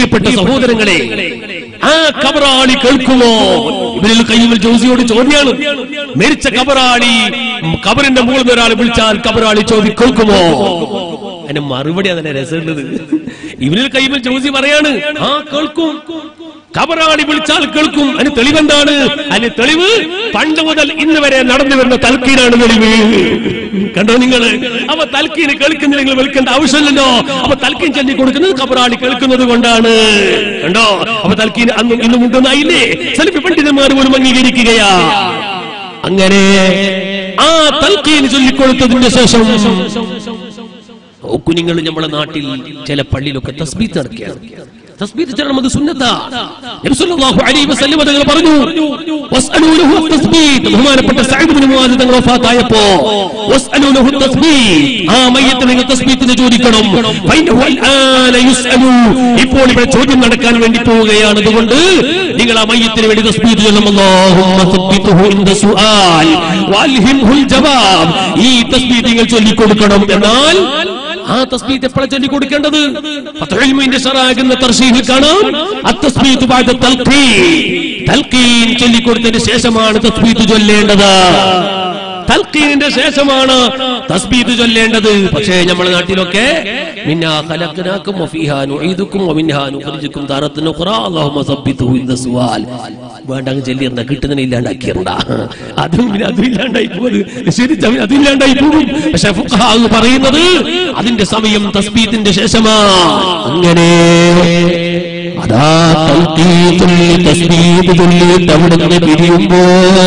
പ്രിയപ്പെട്ട സഹോദരങ്ങളെ ആ കബറാളി കേൾക്കുമോ ഇവരിൽ കയ്യുമൽ ജോസിയോട് ചോദ്യമാണ് മരിച്ച കബറാളി കബറിന്റെ മുകളിൽ നിന്ന് ഒരാൾ വിളിച്ചാൽ കബറാളി ചോദ്യം കേൾക്കുമോ അതിന്റെ മറുപടി അതിന്റെ രസമുള്ളത് ഇവരിൽ കയ്യുമൽ ജോസി പറയാണ് ആ കേൾക്കും കബറാളി വിളിച്ചാൽ കേൾക്കും അതിന് തെളിവെന്താണ് അതിന് തെളിവ് പണ്ട് മുതൽ ഇന്ന് വരെ നടന്നു വരുന്ന തൽക്കീനാണ് തെളിവ് കണ്ടോ നിങ്ങൾ അപ്പൊ തൽക്കീന് കേൾക്കുന്നില്ല നിങ്ങൾ വിളിക്കേണ്ട ആവശ്യമില്ലല്ലോ അപ്പൊ തൽക്കീൻ ചൊല്ലി കൊടുക്കുന്നത് കബറാളി കേൾക്കുന്നത് കൊണ്ടാണ് കണ്ടോ അപ്പൊ തൽക്കീൻ അന്നും ഇന്നും ഉണ്ടെന്നായില്ലേ സെൽഫി പണ്ഡിതന്മാർ പോലും അംഗീകരിക്കുകയാ അങ്ങനെ ആ തൽക്കീൻ ചൊല്ലിക്കൊടുത്തതിന്റെ ശേഷം നോക്കൂ നിങ്ങൾ നമ്മുടെ നാട്ടിൽ ചില പള്ളിയിലൊക്കെ തസ്ബീത്ത് നടക്കുകയാണ് തസ്ബീത്ത് ചരണം അത് സുന്നത്താ നബി സല്ലല്ലാഹു അലൈഹി വസല്ലം തങ്ങൾ പറഞ്ഞു വസ്അലൂ ലഹു തസ്ബീത്ത് ബഹുമാനപ്പെട്ട സഈദ് ഇബ്നു മുആദ് തങ്ങൾ വഫാത്തായപ്പോ വസ്അലൂ ലഹു തസ്ബീത്ത് ആ മയ്യത്ത് നിങ്ങൾ തസ്ബീത്തിന് ചോദിക്കണം ഫൈനഹു അൽആന യുസ്അലു ഇപ്പോൾ ഇവിടെ ചോദ്യം നടക്കാൻ വേണ്ടി പോവുകയാണ് അതുകൊണ്ട് നിങ്ങൾ ആ മയ്യത്തിന് വേണ്ടി തസ്ബീത്ത് ചൊല്ലണം അല്ലാഹുമ്മ സബ്ബിത്ഹു ഇൻദ സുആൽ വൽഹിംഹുൽ ജവാബ് ഈ തസ്ബീത്ത് നിങ്ങൾ ചൊല്ലിക്കൊടുക്കണം എന്നാൽ ആ തസ്ബീത്ത് എപ്പോഴാണ് ചൊല്ലി കൊടുക്കേണ്ടത് ഫത്ഹുൽമുഇന്റെ ഷറാകുന്ന തർശീഹിൽ കാണാം അത്തസ്ബീത്ത് ബഅദ തൽഖീൻ തൽഖീൻ ചൊല്ലി കൊടുത്തതിന് ശേഷമാണ് തസ്ബീത്ത് ചൊല്ലേണ്ടത് തൽഖീനിന്റെ ശേഷമാണ് തസ്ബീത്ത് ചൊല്ലേണ്ടത് പക്ഷേ നമ്മുടെ നാട്ടിലൊക്കെ മിന്നാ ഖലഖനാകും വഫീഹാ നുഈദുക്കും വമിൻഹാ നുഖ്രിജുക്കും താറത്തൻ ഉഖ്റാ അല്ലാഹുമ്മ സബ്ബിത്ഹു ഇൻദ സുആൽ വേണ്ട അങ്ങ് ചൊല്ലിയിരുന്ന കിട്ടുന്നതിനെ ഇല്ലാണ്ടാക്കിയിരുന്ന അതും പിന്നെ അതും ഇല്ലാണ്ടായി പോകുന്നത് ശരി ചമി- അതും ഇല്ലാണ്ടായി പോകും പക്ഷെ ഫുഖഹാ പറയുന്നത് അതിന്റെ സമയം തസ്ബീത്തിന്റെ ശേഷമാ അങ്ങനെ അതാ തൽഖീത്തുൽ തസ്ബീത്ത് ചൊല്ലിയിട്ട് അവിടുന്ന് പിരിയുമ്പോ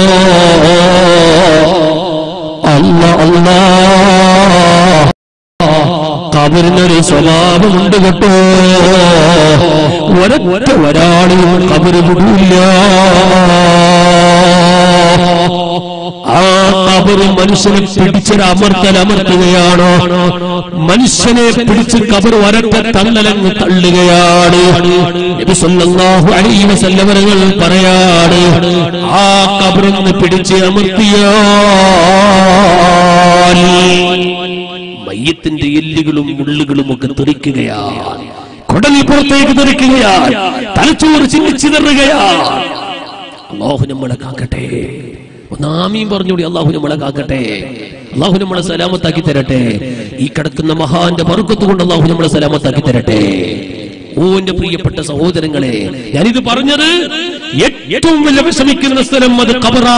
അല്ല അല്ലാ കബറിനൊരു സ്വഭാവമുണ്ട് കേട്ടോ ഒരൊറ്റ ഒരാളും കബറ് വിടൂല്ല ആ കബറ് മനുഷ്യനെ പിടിച്ചൊരു അമർത്തൽ അമർത്തുകയാണ് മനുഷ്യനെ പിടിച്ച് കബർ ഒരൊറ്റ തള്ളലങ്ങ് തള്ളുകയാണ് നബി സല്ലല്ലാഹു അലൈഹി വസല്ലം അവരുകൾ പറയാണ് ആ കബറൊന്ന് പിടിച്ച് അമർത്തിയാൽ മയ്യത്തിന്റെ എല്ലുകളും മുള്ളുകളും ഒക്കെ തെറിക്കുകയാണ് കുടൽ പുറത്തേക്ക് തെറിക്കുകയാണ് തലച്ചോറ് ചിന്നിച്ചിതറുകയാണ് അള്ളാഹു നമ്മളെ കാക്കട്ടെ ഒന്നാമീം പറഞ്ഞുകൂടി അള്ളാഹു നമ്മളെ കാക്കട്ടെ അള്ളാഹു നമ്മളെ സലാമത്താക്കി തരട്ടെ ഈ കിടക്കുന്ന മഹാന്റെ ബറുക്കത്ത് കൊണ്ട് അള്ളാഹു നമ്മളെ സലാമത്താക്കി തരട്ടെ ഓ എന്റെ പ്രിയപ്പെട്ട സഹോദരങ്ങളെ ഞാനിത് പറഞ്ഞത് ഏറ്റവും വലിയ വിഷമിക്കുന്ന സ്ഥലം അത് കബറാ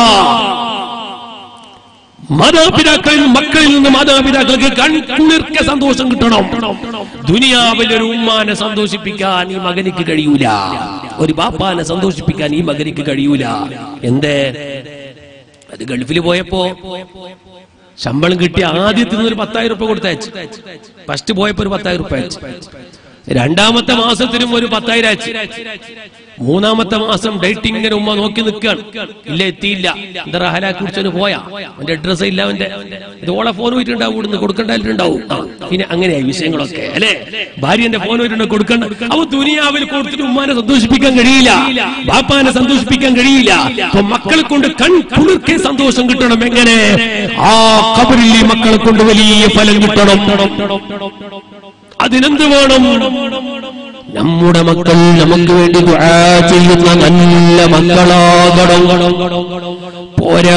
മാതാപിതാക്കളിൽ നിന്ന് മക്കളിൽ നിന്ന് മാതാപിതാക്കൾക്ക് കൺകുളിർക്കെ സന്തോഷം കിട്ടണം ദുനിയാവിൽ ഒരു ഉമ്മാനെ സന്തോഷിപ്പിക്കാൻ ഈ മകനിക്ക് കഴിയൂല ഒരു ബാപ്പാനെ സന്തോഷിപ്പിക്കാൻ ഈ മകനിക്ക് കഴിയൂല എന്തേ അത് ഗൾഫിൽ പോയപ്പോ ശമ്പളം കിട്ടിയ ആദ്യത്തിൽ നിന്ന് ഒരു പത്തായിരം രൂപ കൊടുത്തയച്ചു ഫസ്റ്റ് പോയപ്പോ ഒരു പത്തായിരം രൂപ അയച്ചു രണ്ടാമത്തെ മാസത്തിനും ഒരു പത്തായിരം അയച്ചു മൂന്നാമത്തെ മാസം ഡേറ്റിംഗ് ഇങ്ങനെ ഉമ്മ നോക്കി നിൽക്കുകയാണ് ഇല്ല എത്തിയില്ല എന്താ റഹല കുറിച്ചൊന്ന് പോയാ അവന്റെ അഡ്രസ് ഇല്ല അവന്റെ ഇത് ഓളെ ഫോൺ പോയിട്ടുണ്ടാവും ഇവിടുന്ന് കൊടുക്കണ്ടായിട്ടുണ്ടാവും ആ, പിന്നെ അങ്ങനെയായി വിഷയങ്ങളൊക്കെ അല്ലെ ഭാര്യന്റെ ഫോൺ പോയിട്ടുണ്ട് കൊടുക്കണ്ട അവ ദുനിയാവിൽ കൊടുത്തിട്ട് ഉമ്മാനെ സന്തോഷിപ്പിക്കാൻ കഴിയില്ല ബാപ്പാനെ സന്തോഷിപ്പിക്കാൻ കഴിയില്ല അപ്പൊ മക്കളെ കൊണ്ട് കൺ കുളിർക്കെ സന്തോഷം കിട്ടണം എങ്ങനെ ആ കബറിൽ ഈ മക്കളെ കൊണ്ട് വലിയ ഫലം കിട്ടണം അതിനെന്ത് വേണം നമ്മുടെ മക്കൾ നമുക്ക് വേണ്ടി ദുആ ചെയ്യുന്ന നല്ല മക്കളാകണം പോരാ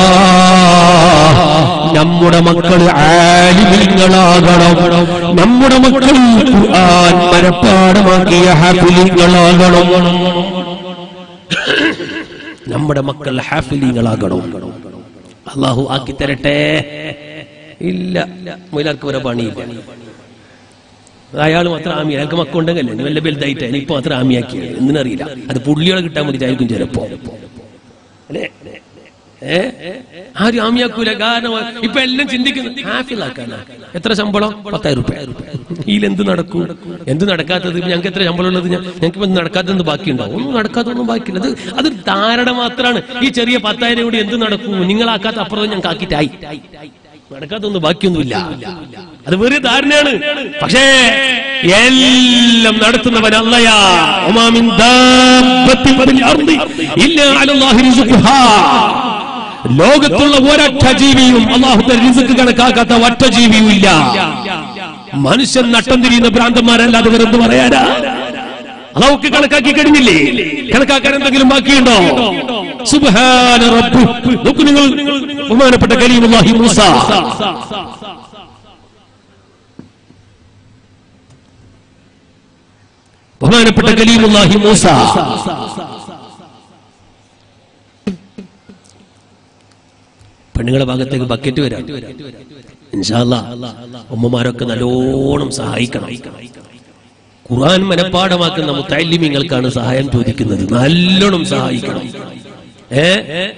നമ്മുടെ മക്കൾ ആലിമീങ്ങളാകണം നമ്മുടെ മക്കൾ ഖുർആൻ മനപ്പാടമാക്കിയ ഹാഫിലിങ്ങളാകണം നമ്മുടെ മക്കൾ ഹാഫിലിങ്ങളാകണം അള്ളാഹു ആക്കി തരട്ടെ ഇല്ല മൊയിലാർക്ക് വരെ പണിയില്ല അയാൾ മാത്രം ആമി അയാൾക്ക് മക്കുണ്ടെങ്കിൽ വല്ല വലുതായിട്ട് ഇനിയിപ്പോ മാത്രം ആമിയാക്കിയത് എന്തിനറിയില്ല അത് പുള്ളികളെ കിട്ടാൻ വേണ്ടിയിട്ടായിരിക്കും ചിലപ്പോ അല്ലേ ഏ ആരും ആമിയാക്കൂല കാരണം ഇപ്പൊ എല്ലാം ചിന്തിക്കുന്നു ഹാഫിലാക്കാനാ എത്ര ശമ്പളം പത്തായിരം റുപ്യ ഇതിലെന്ത് നടക്കും എന്ത് നടക്കാത്തത് ഇപ്പൊ ഞങ്ങൾക്ക് എത്ര ശമ്പളം ഉള്ളത് ഞങ്ങൾക്ക് ഇപ്പൊ നടക്കാത്തത് ബാക്കിയുണ്ടാവും ഒന്നും നടക്കാത്തൊന്നും ബാക്കിയില്ല അത് അത് ധാരണ മാത്രമാണ് ഈ ചെറിയ പത്തായിരം കൂടി എന്ത് നടക്കും നിങ്ങളാക്കാത്ത അപ്പുറം ഞങ്ങൾക്ക് ആക്കിയിട്ടായി നടക്കാത്തൊന്നും ബാക്കിയൊന്നുമില്ല അത് വെറുതെ ധാരണയാണ് പക്ഷേ എല്ലാം നടത്തുന്നവൻ അല്ലയാ ഒമാമിൻ ദാബത്തിൻ ഫിൽ അർദി ഇല്ലാ അലല്ലാഹി റിസ്ഖുഹാ ലോകത്തുള്ള ഒരൊറ്റ ജീവിയും അള്ളാഹുത്തെ റിസ്ക് കണക്കാക്കാത്ത ഒറ്റ ജീവിയും ഇല്ല മനുഷ്യൻ നട്ടം തിരിയുന്ന ഭ്രാന്തന്മാരല്ലാതെ വേറെന്ത് പറയാനാ അതൊക്കെ കണക്കാക്കി കഴിഞ്ഞില്ലേ കണക്കാക്കാൻ എന്തെങ്കിലും ബാക്കിയുണ്ടോ സുബ്ഹാന റബ്ബ് നോക്കൂ നിങ്ങൾ ബഹുമാനപ്പെട്ട കലീമുല്ലാഹി മൂസ ബഹുമാനപ്പെട്ട കലീമുല്ലാഹി മൂസ പെണ്ണുങ്ങളുടെ ഭാഗത്തേക്ക് ബക്കറ്റ് വരാം ഇൻഷാല്ലാ ഉമ്മമാരൊക്കെ നല്ലോണം സഹായിക്കണം ഖുർആൻ മനഃപ്പാടമാക്കുന്ന മുത്തല്ലിമിങ്ങൾക്കാണ് സഹായം ചോദിക്കുന്നത് നല്ലോണം സഹായിക്കണം ഏ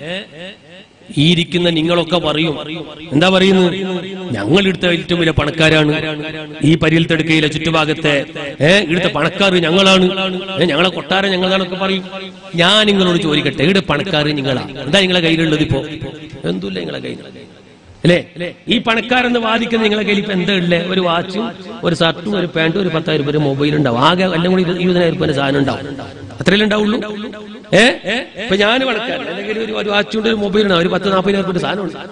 ഈ ഇരിക്കുന്ന നിങ്ങളൊക്കെ പറയും എന്താ പറയുന്നത് ഞങ്ങൾ എടുത്ത ഏറ്റവും വലിയ പണക്കാരാണ് ഈ പരിയൽത്തെടുക്കയിലെ ചുറ്റുഭാഗത്തെ ഏ ഇവിടുത്തെ പണക്കാർ ഞങ്ങളാണ് ഏ, ഞങ്ങളെ കൊട്ടാരം ഞങ്ങളാണൊക്കെ പറയും ഞാൻ നിങ്ങളോട് ചോദിക്കട്ടെ ഇവിടെ പണക്കാർ നിങ്ങളാ എന്താ നിങ്ങളെ കയ്യിലുള്ളത് ഇപ്പോ എന്തുമില്ല നിങ്ങളെ കയ്യിൽ അല്ലേ ഈ പണക്കാരെന്ന് വാദിക്കുന്ന നിങ്ങളെ കയ്യിൽ ഇപ്പൊ എന്താ ഉള്ളേ ഒരു വാച്ചും ഒരു ഷർട്ടും ഒരു പാന്റും ഒരു പത്തായിരം രൂപ ഒരു മൊബൈൽ ഉണ്ടാവും ആകെ എല്ലാം കൂടി ഇരുപ- ഇരുപതിനായിരം രൂപ സാധനം ഉണ്ടാവും അത്രയല്ലേ ഉണ്ടാവുള്ളൂ ഏ ഇപ്പൊ ഞാൻ പണക്കാരൻ അല്ലെങ്കിൽ ഒരു ഒരു വാച്ചുണ്ട് ഒരു മൊബൈൽ ഉണ്ടാവും ഒരു പത്ത് നാൽപ്പതിനായിരം രൂപ സാധനം ഉണ്ട്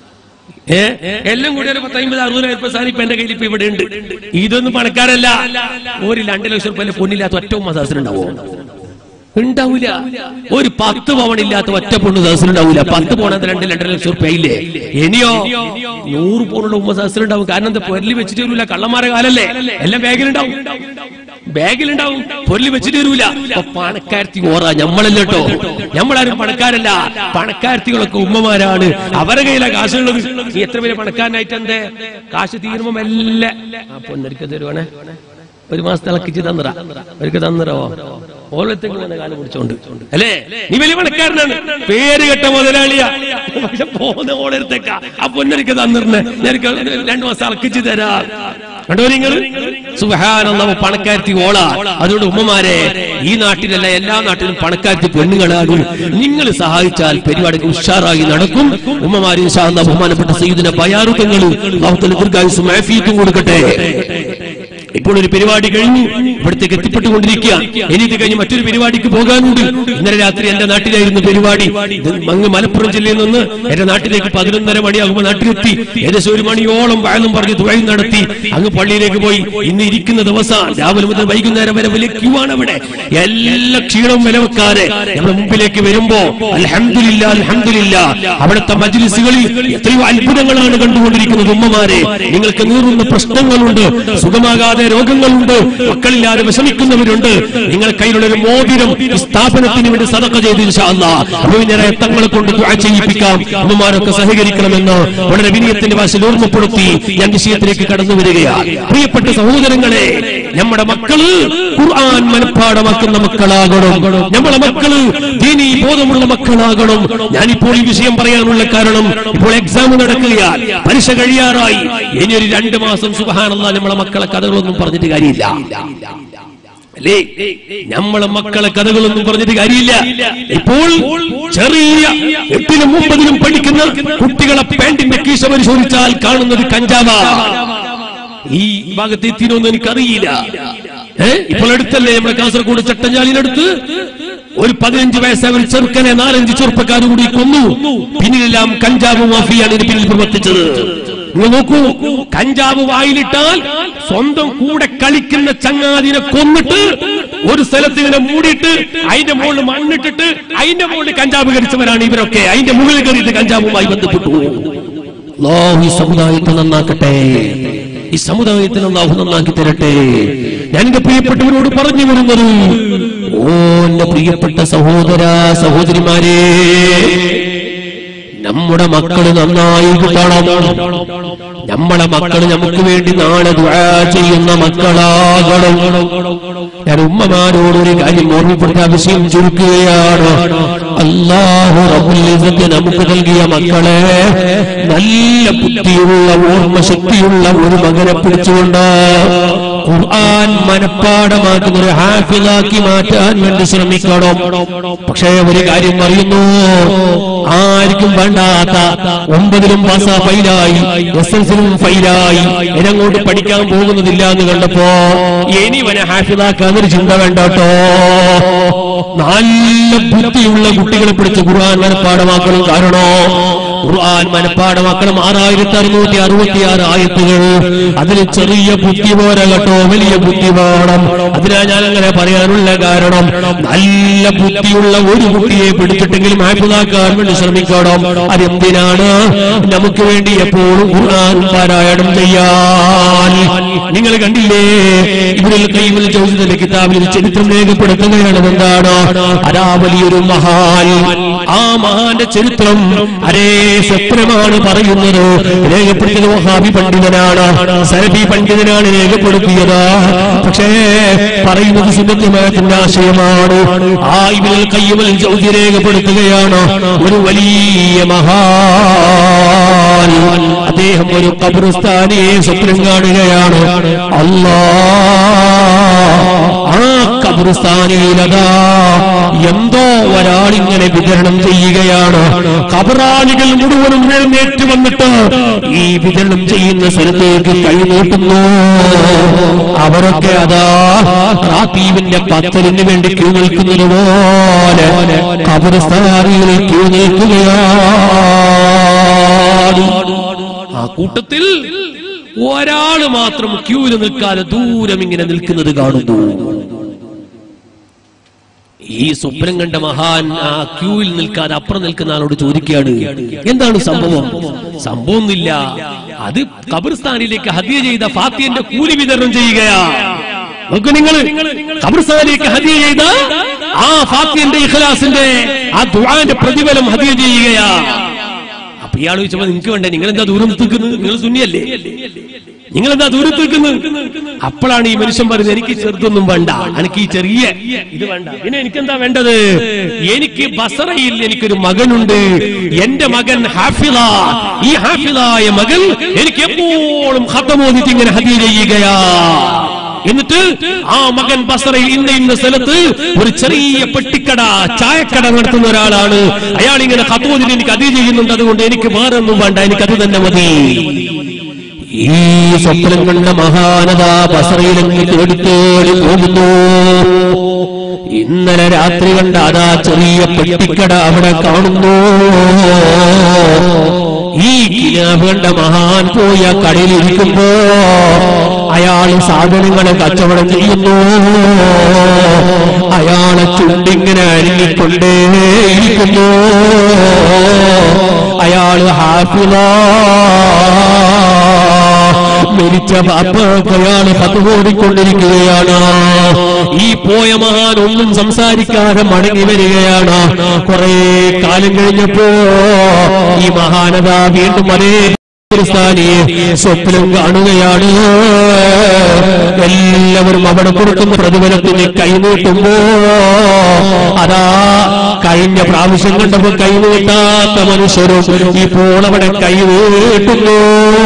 ഏ എല്ലാം കൂടി ഒരു പത്തമ്പത് അറുപതിനായിരം രൂപ സാധനം ഇപ്പൊ എന്റെ കയ്യിൽ ഇപ്പൊ ഇവിടെ ഉണ്ട് ഇതൊന്നും പണക്കാരല്ല ഒരു രണ്ട് ലക്ഷം രൂപ പൊന്നില്ലാത്ത ഒറ്റ മസാസിനുണ്ടാവോ ഉണ്ടാവൂല ഒരു പത്ത് പവൻ ഇല്ലാത്ത ഒറ്റ പൊണ്ണ് സഹസിലുണ്ടാവൂല പത്ത് പോണത് രണ്ട് രണ്ടര ലക്ഷം റുപ്യ ഇല്ലേ ഇനിയോ നൂറ് പോണുള്ള ഉമ്മ സഹസിലുണ്ടാവും കാരണം എന്താ പൊരലി വെച്ചിട്ട് വരൂല കള്ളന്മാരെ കാലല്ലേ എല്ലാം ബാഗിലുണ്ടാവും ബാഗിലുണ്ടാവും പൊരലി വെച്ചിട്ട് വരൂല അപ്പൊ പണക്കാരത്തി ഓറ ഞമ്മളല്ലോ ഞമ്മളാരും പണക്കാരല്ല പണക്കാരത്തികളൊക്കെ ഉമ്മമാരാണ് അവരുടെ കയ്യിലാ കാശുള്ളത് നീ എത്ര പേര് പണക്കാരനായിട്ട് എന്തേ കാശ് തീരുമ്പോ മെല്ലെ ആ പൊന്നരിക്ക തരുവാണേ ഒരു മാസം തിളക്കിച്ച് തന്നറ അവർക്ക് തന്നറോ ഓലത്തേക്ക് വന്ന കാലം പിടിച്ചോണ്ട് അല്ലേ നീ വലിയ പണക്കാരനാണ് പേര് കെട്ട മുതലാളിയാ പക്ഷെ പോകുന്ന ഓളെടുത്തേക്ക ആ പൊന്നരിക്ക് തന്നിരുന്നെ ഞാനിക്ക് രണ്ടു മാസം തിളക്കിച്ച് തരാ കണ്ടോ നിങ്ങൾ സുഹാനുള്ള പണക്കാരത്തി ഓള അതുകൊണ്ട് ഉമ്മമാരെ ഈ നാട്ടിലല്ല എല്ലാ നാട്ടിലും പണക്കാരത്തി പെണ്ണുങ്ങളാകും നിങ്ങൾ സഹായിച്ചാൽ പരിപാടിക്ക് ഉഷാറായി നടക്കും ഉമ്മമാരെ ഇൻഷാ അല്ലാഹ് ബഹുമാനപ്പെട്ട സയ്യിദിനെ ബയാറുത്തങ്ങളും അള്ളാഹുത്തല ദീർഘായുസും ആഫിയത്തും കൊടുക്കട്ടെ ഇപ്പോൾ ഒരു പരിപാടി കഴിഞ്ഞു ഇവിടത്തേക്ക് എത്തിപ്പെട്ടുകൊണ്ടിരിക്കുക ഇനി ഇത് കഴിഞ്ഞ് മറ്റൊരു പരിപാടിക്ക് പോകാനുണ്ട് ഇന്നലെ രാത്രി എന്റെ നാട്ടിലായിരുന്നു പരിപാടി ഇത് അങ്ങ് മലപ്പുറം ജില്ലയിൽ നിന്ന് എന്റെ നാട്ടിലേക്ക് പതിനൊന്നര മണിയാകുമ്പോൾ നാട്ടിലെത്തി ഏകദേശം ഒരു മണിയോളം വയലും പറഞ്ഞ് തുഴയും നടത്തി അങ്ങ് പള്ളിയിലേക്ക് പോയി ഇന്ന് ഇരിക്കുന്ന ദിവസം രാവിലെ മുതൽ വൈകുന്നേരം വരെ വലിയ ക്യൂ ആണ് ഇവിടെ എല്ലാ ക്ഷീണവും വിലവെക്കാതെ നമ്മുടെ മുമ്പിലേക്ക് വരുമ്പോ അൽഹംദുലില്ലാ അൽഹംദുലില്ലാ അവിടുത്തെ മജ്ലിസുകളിൽ എത്രയോ അത്ഭുതങ്ങളാണ് കണ്ടുകൊണ്ടിരിക്കുന്നത് ഉമ്മമാരെ നിങ്ങൾക്ക് നീറുന്ന പ്രശ്നങ്ങളുണ്ട് സുഖമാകാതെ രോഗങ്ങളുണ്ട് മക്കളില്ലാതെ വിഷമിക്കുന്നവരുണ്ട് നിങ്ങൾ കയ്യിലുള്ള ഒരു മോതിരം ഈ സ്ഥാപനത്തിന് വേണ്ടി സതക്ക ചെയ്ത് ഇൻഷാ അല്ലാഹ് അഭിനയ തങ്ങളെ കൊണ്ട് ദുആ ചെയ്യിപ്പിക്കാം ഉമ്മമാരൊക്കെ സഹകരിക്കണമെന്ന് വളരെ വിനയത്തിന്റെ ഭാഷയിൽ ഓർമ്മപ്പെടുത്തി ഞാൻ വിഷയത്തിലേക്ക് കടന്നു വരികയാണ് പ്രിയപ്പെട്ട സഹോദരങ്ങളെ നമ്മുടെ മക്കള് ഖുർആൻ മനഃപ്പാടമാക്കുന്ന മക്കളാകണം നമ്മുടെ മക്കള് ദീനീ ബോധമുള്ള മക്കളാകണം ഞാനിപ്പോൾ ഈ വിഷയം പറയാനുള്ള കാരണം ഇപ്പോൾ എക്സാം നടക്കുകയാൽ പരീക്ഷ കഴിയാറായി ഇനി ഒരു രണ്ട് മാസം സുബഹാനല്ല നമ്മളെ മക്കളെ കഥകളൊന്നും പറഞ്ഞിട്ട് കാര്യമില്ല അല്ലേ നമ്മളെ മക്കളെ കഥകളൊന്നും പറഞ്ഞിട്ട് കാര്യമില്ല ഇപ്പോൾ ചെറിയ എട്ടിലും ഒമ്പതിലും പഠിക്കുന്ന കുട്ടികളെ പാന്റിന്റെ കീശ പരിശോധിച്ചാൽ കാണുന്നത് കഞ്ചാവാ ഈ ഭാഗത്ത് എത്തിനൊന്നും എനിക്കറിയില്ല ഏ ഇപ്പോൾ അടുത്തല്ലേ നമ്മുടെ കാസർഗോഡ് ചട്ടഞ്ചാലിനടുത്ത് ഒരു പതിനഞ്ച് വയസ്സായ ഒരു ചെറുക്കനെ നാലഞ്ച് ചെറുപ്പക്കാർ കൂടി കൊന്നു പിന്നിലെല്ലാം കഞ്ചാവ് മാഫിയാണ് ഇതിന് പിന്നിൽ പ്രവർത്തിച്ചത് നിങ്ങൾ നോക്കൂ കഞ്ചാവ് വായിലിട്ടാൽ സ്വന്തം കൂടെ കളിക്കുന്ന ചങ്ങാതിനെ കൊന്നിട്ട് ഒരു സ്ഥലത്ത് ഇങ്ങനെ മൂടിയിട്ട് അതിന്റെ മുകളിൽ മണ്ണിട്ടിട്ട് അതിന്റെ മുകളിൽ കഞ്ചാവ് കരിച്ചവരാണ് ഇവരൊക്കെ അതിന്റെ മുകളിൽ കയറിയിട്ട് കഞ്ചാവുമായി ബന്ധപ്പെട്ടു അല്ലാഹു ഈ സമുദായത്തെ നന്നാക്കട്ടെ ഈ സമുദായത്തിന് അള്ളാഹു നന്നാക്കി തരട്ടെ ഞാൻ എന്റെ പ്രിയപ്പെട്ടവരോട് പറഞ്ഞു വരുന്നത് ഓ എന്റെ പ്രിയപ്പെട്ട സഹോദര സഹോദരിമാരെ നമ്മുടെ മക്കള് നന്നായി കിട്ടണം നമ്മളെ മക്കള് നമുക്ക് വേണ്ടി നാളെ ദുആ ചെയ്യുന്ന മക്കളാകണം ഞാൻ ഉമ്മമാരോട് ഒരു കാര്യം ഓർമ്മപ്പെടുത്താൻ വിഷയം ചുരുക്കുകയാണ് അള്ളാഹു റബ്ബുൽ ഇസ്സത്ത് നമുക്ക് നൽകിയ മക്കളെ നല്ല ബുദ്ധിയുള്ള ഓർമ്മശക്തിയുള്ള ഒരു മകനെ പിടിച്ചുകൊണ്ട് ഖുർആൻ മനഃപ്പാടമാക്കുന്ന ഒരു ഹാഫിലാക്കി മാറ്റാൻ വേണ്ടി ശ്രമിക്കണം പക്ഷേ ഒരു കാര്യം അറിയുന്നു ആർക്കും വേണ്ടാത്ത ഒമ്പതിലും പാസ ഫൈലായി എസ് എൽ സിലും ഫൈലായി ഇനങ്ങോട്ട് പഠിക്കാൻ പോകുന്നതില്ല എന്ന് കണ്ടപ്പോ ഇനി വനെ ഹാഫിലാക്കാൻ ഒരു ചിന്ത വേണ്ടട്ടോ നല്ല ബുദ്ധിയുള്ള കുട്ടികളെ പിടിച്ച് ഖുർആൻ മനഃപ്പാടമാക്കണം കാരണോ ഖുർആൻ മനപ്പാടമാക്കണം ആറായിരത്തി അറുന്നൂറ്റി അറുപത്തിയാറ് ആയത്തുകൾ അതിൽ ചെറിയ ബുദ്ധി പോരാ കേട്ടോ വലിയ ബുദ്ധി വേണം അതിനാ ഞാൻ അങ്ങനെ പറയാനുള്ള കാരണം നല്ല ബുദ്ധിയുള്ള ഒരു കുട്ടിയെ പിടിച്ചിട്ടെങ്കിലും ഹാപ്പിതാക്കാൻ വേണ്ടി ശ്രമിക്കണം അതെന്തിനാണ് നമുക്ക് വേണ്ടി എപ്പോഴും ഖുർആൻ പാരായണം ചെയ്യാൻ നിങ്ങൾ കണ്ടില്ലേ ഇവരിൽ കൈവിൽ ചോദിച്ചതിന്റെ കിതാബിൽ ഒരു ചരിത്രം രേഖപ്പെടുത്തുകയാണ് എന്താണ് അതാ വലിയൊരു മഹാൻ ആ മഹാന്റെ ചരിത്രം അരേ സ്വപ്നമാണ് പറയുന്നത് രേഖപ്പെടുത്തിയത് വഹാബി പണ്ഡിതനാണ് സരഫി പണ്ഡിതനാണ് രേഖപ്പെടുത്തിയത് പക്ഷേ പറയുന്നത് സുന്നത്യമായത്തിന്റെ ആശയമാണ് ആ ഇവരിൽ കയ്യുമൽ ചൗദ്യ രേഖപ്പെടുത്തുകയാണ് ഒരു വലിയ മഹാൻ അദ്ദേഹം ഒരു കബറുസ്ഥാനിയെ സ്വപ്നം കാണുകയാണ് അല്ലാ ആ കബറുസ്ഥാനിയിലതാ എന്തോ ഒരാളിങ്ങനെ വിതരണം ചെയ്യുകയാണ് കബറാളികൾ മുഴുവനും എഴുന്നേറ്റ് വന്നിട്ട് ഈ വിതരണം ചെയ്യുന്ന സ്ഥലത്തേക്ക് കൈനീട്ടുന്നു അവരൊക്കെ അതാ റാത്തീവിന്റെ പത്തലിന് വേണ്ടി ക്യൂ നിൽക്കുന്നത് പോലെ കബറുസ്ഥാനികളിൽ ക്യൂ നിൽക്കുകയാണ് ആ കൂട്ടത്തിൽ ഒരാള് മാത്രം ക്യൂവിൽ നിൽക്കാതെ ദൂരം ഇങ്ങനെ നിൽക്കുന്നത് കാണുന്നു ഈ സ്വപ്നം കണ്ട മഹാൻ ആ ക്യൂവിൽ നിൽക്കാതെ അപ്പുറം നിൽക്കുന്ന ആളോട് ചോദിക്കുകയാണ് എന്താണ് സംഭവം സംഭവമൊന്നുമില്ല അത് ഖബർസ്ഥാനിലേക്ക് ഹദിയ ചെയ്ത ഫാത്തിയന്റെ കൂലി വിതരണം ചെയ്യുകയാ നോക്കൂ നിങ്ങൾ ഖബർസ്ഥാനിലേക്ക് ഹദിയ ചെയ്ത ആ ഫാത്തിയന്റെ ഇഖലാസിന്റെ ആ ദുആന്റെ പ്രതിഫലം ഹദിയ ചെയ്യുകയാ അപ്പൊ ഇയാൾ ചോദിച്ചപ്പോ നിങ്ങൾക്ക് വേണ്ടേ നിങ്ങൾ എന്താ ദൂരം നിൽക്കുന്നത് നിങ്ങൾ സുന്നിയല്ലേ നിങ്ങൾ എന്താ ദൂരത്ത് നിൽക്കുന്നത് അപ്പോഴാണ് ഈ മനുഷ്യൻ പറയുന്നത് എനിക്ക് ചെറുതൊന്നും വേണ്ട എനിക്ക് ഈ ചെറിയ ഇത് വേണ്ട പിന്നെ എനിക്കെന്താ വേണ്ടത് എനിക്ക് ബസറയിൽ എനിക്കൊരു മകനുണ്ട് എന്റെ മകൻ ഹാഫിള ഈ ഹാഫിളായ മകൻ എനിക്ക് എപ്പോഴും ഹത്തമോദിച്ച് ഇങ്ങനെ ഹദീ ചെയ്യുകയാ എന്നിട്ട് ആ മകൻ ബസറയിൽ ഇന്ന ഇന്ന സ്ഥലത്ത് ഒരു ചെറിയ പെട്ടിക്കട ചായക്കട നടത്തുന്ന ഒരാളാണ് അയാൾ ഇങ്ങനെ ഹത്തോദിന് എനിക്ക് അതീ ചെയ്യുന്നുണ്ട് അതുകൊണ്ട് എനിക്ക് വേറെ ഒന്നും വേണ്ട എനിക്ക് അത് തന്നെ മതി ഈ സ്വപ്നം കണ്ട മഹാനത ബസറയിലെങ്കിൽ തേടിത്തേടി പോകുന്നു ഇന്നലെ രാത്രി കണ്ട അതാ ചെറിയ പെട്ടിക്കട അവിടെ കാണുന്നു ഈ കിനാബ് കണ്ട മഹാൻ പോയ കടയിൽ ഇരിക്കുമ്പോ അയാൾ സാധനങ്ങളെ കച്ചവടം ചെയ്യുന്നു അയാളെ ചുണ്ടിങ്ങനെ അരിഞ്ഞിക്കൊണ്ടേ ഇരിക്കുന്നു അയാള് ഹാഫിള മരിച്ച ബാപ്പക്ക് അയാൾ പത്തുപോടിക്കൊണ്ടിരിക്കുകയാണ് ഈ പോയ മഹാൻ ഒന്നും സംസാരിക്കാതെ മടങ്ങി വരികയാണ് കുറെ കാലം കഴിഞ്ഞപ്പോ ഈ മഹാനത വീണ്ടും അതേ ക്രിസ്താനിയെ സ്വപ്നം കാണുകയാണ് എല്ലാവരും അവിടെ കൊടുക്കുന്ന പ്രതിഫലത്തിന് കൈനീട്ടുമ്പോ അതാ കഴിഞ്ഞ പ്രാവശ്യം കണ്ടപ്പോ കൈനീട്ടാത്ത മനുഷ്യരും ഇപ്പോൾ അവിടെ കൈനീട്ടുന്നു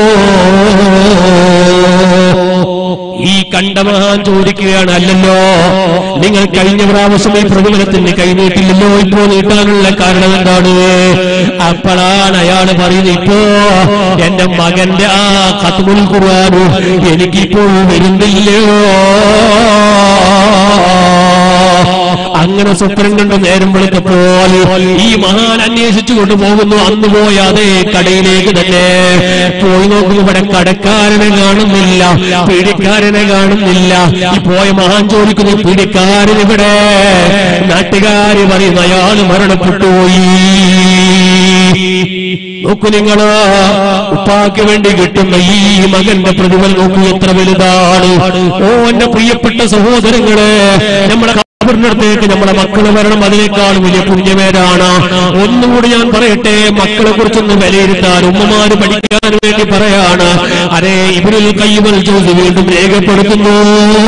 ഈ കണ്ട മഹാൻ ചോദിക്കുകയാണ് അല്ലല്ലോ നിങ്ങൾ കഴിഞ്ഞ പ്രാവശ്യം ഈ പ്രതിഫലത്തിന് കൈനീട്ടില്ലല്ലോ ഇപ്പോ നീട്ടാനുള്ള കാരണം എന്താണ് അപ്പോഴാണ് അയാൾ പറയുന്നത് ഇപ്പോ എന്റെ മകന്റെ ആ കത്തുമുൽ ഖുർആാനു എനിക്കിപ്പോൾ വരുന്നില്ലയോ അങ്ങനെ സ്വപ്നം കണ്ട് നേരം വെളുത്തപ്പോൾ ഈ മഹാൻ അന്വേഷിച്ചു കൊണ്ടുപോകുന്നു അന്ന് പോയ അതേ കടയിലേക്ക് തന്നെ പോയി നോക്കുമ്പോൾ ഇവിടെ കടക്കാരനെ കാണുന്നില്ല പീഡിക്കാരനെ കാണുന്നില്ല ഈ പോയ മഹാൻ ചോദിക്കുന്നു പീഡിക്കാരൻ ഇവിടെ നാട്ടുകാര് പറയുന്നു അയാൾ മരണപ്പെട്ടുപോയി നോക്കൂ നിങ്ങള് ഉപ്പാക്ക് വേണ്ടി കിട്ടുന്ന ഈ മകന്റെ പ്രതിഫലം നോക്കൂ എത്ര വലുതാണ് ഓ എന്റെ പ്രിയപ്പെട്ട സഹോദരങ്ങളെ നമ്മളെ ഖബറിനടുത്തേക്ക് നമ്മുടെ മക്കള് വരണം അതിനേക്കാൾ വലിയ പുണ്യമേരാണ് ഒന്നുകൂടി ഞാൻ പറയട്ടെ മക്കളെ കുറിച്ചൊന്ന് വിലയിരുത്താൻ ഉമ്മമാര് പഠിക്കാൻ വേണ്ടി പറയാണ് അരേ ഇവരിൽ കൈവൽ ചോദി വീണ്ടും രേഖപ്പെടുത്തുന്നു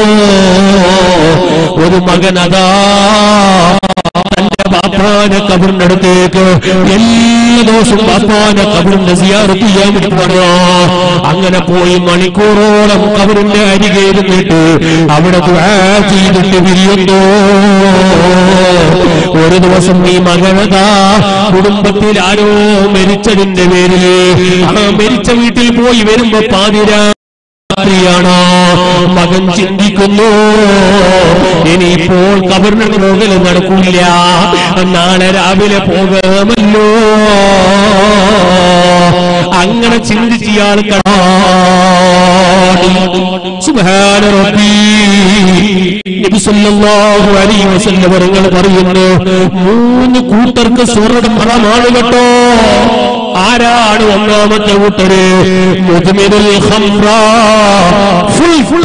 ഒരു മകൻ അതാ തന്റെ ബാപ്പാനെ കബറിന്റെ അടുത്തേക്ക് എല്ലാ ദിവസവും ബാപ്പാനെ കബറിന്റെ സിയാറത്ത് ചെയ്യാൻ വേണ്ടി പറയാ അങ്ങനെ പോയി മണിക്കൂറോളം കബറിന്റെ അരികെ ഇരുന്നിട്ട് അവിടെ ദുആ ചെയ്തിട്ട് പിരിയുന്നു ഒരു ദിവസം ഈ മകനതാ കുടുംബത്തിൽ ആരോ മരിച്ചതിന്റെ പേരില് ആ മരിച്ച വീട്ടിൽ പോയി വരുമ്പോ പാതിരാ രാത്രിയ കാണുകയാണ് മകൻ ചിന്തിക്കുന്നു ഇനിയിപ്പോൾ കബറിന് പോകൽ നടക്കൂല നാളെ രാവിലെ പോകാമല്ലോ അങ്ങനെ ചിന്തിച്ച് ഇയാൾ സുബാന റബ്ബീ നബി സല്ലല്ലാഹു അലൈഹി വസല്ലം നിങ്ങൾ പറയുന്നു മൂന്ന് കൂട്ടർക്ക് സ്വർഗ്ഗം ഹറാമാണ് കേട്ടോ ആരാണ് ഒന്നാമത്തെ കൂട്ടര് മുദ്മിനുൽ ഖംറ ഫുൾ ഫുൾ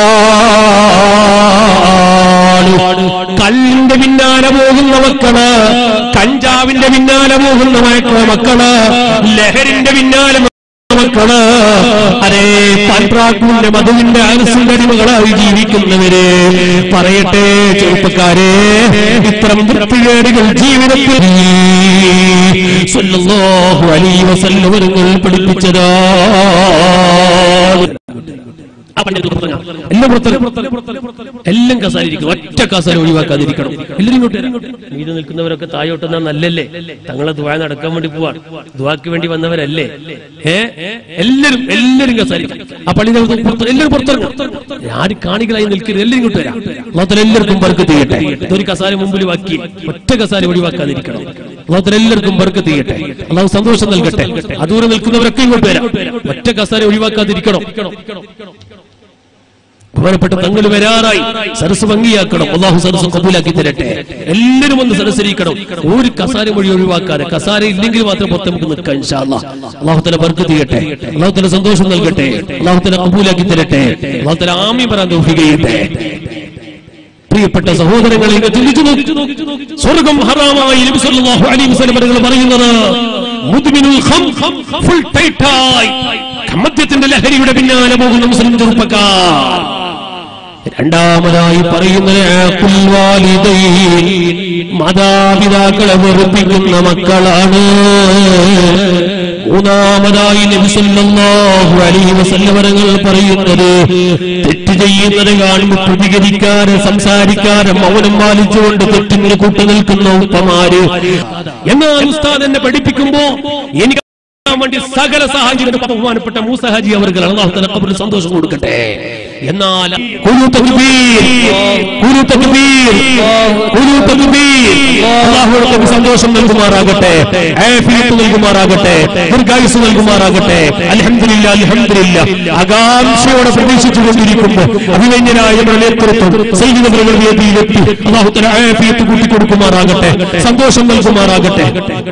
കല്ലിന്റെ പിന്നാലെ പോകുന്ന മക്കള് കഞ്ചാവിന്റെ പിന്നാലെ പോകുന്ന മക്കള് മക്കള് ലഹരിന്റെ പിന്നാലെ മക്കള് അരേ പാൻപ്രാക്കൂന്റെ മധുവിന്റെ ആനസിന്റെ അടിമകളായി ജീവിക്കുന്നവര് പറയട്ടെ ചെറുപ്പക്കാരെ ഇത്തരം വൃത്തികേടുകൾ ജീവിതത്തിൽ സല്ലല്ലാഹു അലൈഹി വസല്ലം നിങ്ങൾ പഠിപ്പിച്ചതാ ആ പണ്ഡിതർക്ക് പറഞ്ഞാ, എല്ലാം പുറത്തല്ല. എല്ലാം കസാലിരിക്കും ഒറ്റ കസാല ഒഴിവാക്കാതിരിക്കണം എല്ലാവരും ഇങ്ങോട്ട് വരാം. മീത് നിൽക്കുന്നവരൊക്കെ താഴോട്ടെന്നാ നല്ലല്ലേ തങ്ങളെ ദ്വാ നടക്കാൻ വേണ്ടി പോവാൻ ദ്വാക്ക് വേണ്ടി വന്നവരല്ലേ ഏ എല്ലാരും എല്ലാരും കസാലിക്കും ആ പള്ളി എല്ലാവരും പുറത്തിറങ്ങും ആര് കാണികളായി നിൽക്കരുത് എല്ലാവരും ഇങ്ങോട്ട് വരാം അള്ളാഹുത്തല എല്ലാവർക്കും ബർക്ക് ചെയ്യട്ടെ ഇതൊരു കസാല മുമ്പിൽ വാക്കി ഒറ്റ കസാല ഒഴിവാക്കാതിരിക്കണം അള്ളാഹുത്തല എല്ലാവർക്കും ബർക്ക് ചെയ്യട്ടെ അള്ളാഹു സന്തോഷം നൽകട്ടെ അതൂരെ നിൽക്കുന്നവരൊക്കെ ഇങ്ങോട്ട് വരാം ഒറ്റ കസാല ഒഴിവാക്കാതിരിക്കണം ബഹുമാനപ്പെട്ട തങ്ങൾ വരാറായി സരസ് ഭംഗിയാക്കണം അള്ളാഹു സരസ് കബൂലാക്കി തരട്ടെ എല്ലാവരും ഒന്ന് സരസരിക്കണം ഒരു കസാര വഴി ഒഴിവാക്കാതെ കസാര ഇല്ലെങ്കിൽ മാത്രം പുറത്ത് നമുക്ക് നിൽക്കാം ഇൻഷാ അല്ലാഹ്. അള്ളാഹു തല ബർക്ക് ചെയ്യട്ടെ അള്ളാഹു തല സന്തോഷം നൽകട്ടെ അള്ളാഹു തല കബൂലാക്കി തരട്ടെ അള്ളാഹു തല ആമി പറയാൻ തോഫികയട്ടെ പ്രിയപ്പെട്ട സഹോദരങ്ങളെ ഇങ്ങ് ചിന്തിച്ചു നോക്കി സ്വർഗം ഹറാമായി നബി സല്ലല്ലാഹു അലൈഹി വസല്ലം തങ്ങൾ പറയുന്നത് മുദ്മിനുൽ ഖം ഫുൾ ടൈറ്റായി മദ്യത്തിന്റെ ലഹരിയുടെ പിന്നാലെ പോകുന്ന മുസ്ലിം ചെറുപ്പക്കാർ രണ്ടാമതായി പറയുന്നത് ആഖുൽ വാലിദൈൻ. മാതാപിതാക്കളെ വെറുപ്പിക്കുന്ന മക്കളാണ് മൂന്നാമതായി നബി സല്ലല്ലാഹു അലൈഹി വസല്ലം തങ്ങൾ പറയുന്നത് തെറ്റ് ചെയ്യുന്നത് കാണുമ്പോൾ പ്രതികരിക്കാതെ സംസാരിക്കാതെ മൗനം പാലിച്ചുകൊണ്ട് തെറ്റിന് കൂട്ടു നിൽക്കുന്ന ഉപ്പമാര് എന്നാൽ ഉസ്താദ് എന്നെ പഠിപ്പിക്കുമ്പോ എനിക്ക് കാണാൻ വേണ്ടി സകല സാഹചര്യം ബഹുമാനപ്പെട്ട മൂസ ഹാജി അവർ അള്ളാഹു തആല ഖബറിൽ സന്തോഷം കൊടുക്കട്ടെ എന്നാൽ ഖുലൂ തക്ബീർ ഖുലൂ തക്ബീർ ഖുലൂ തക്ബീർ അല്ലാഹു നമുക്ക് സന്തോഷം നൽകുമാറാകട്ടെ ആഫിയത്ത് നൽകുമാറാകട്ടെ ദീർഘായുസ് നൽകുമാറാകട്ടെ അൽഹംദുലില്ലാ അൽഹംദുലില്ലാ ആകാംക്ഷയോടെ പ്രതീക്ഷിച്ചുകൊണ്ടിരിക്കുമ്പോൾ അഭിമന്യനായ നമ്മുടെ നേതൃത്വം സൈനികരുടെ വേദിയിലെത്തി അള്ളാഹു തആല ആഫിയത്ത് കൂട്ടി കൊടുക്കുമാറാകട്ടെ സന്തോഷം നൽകുമാറാകട്ടെ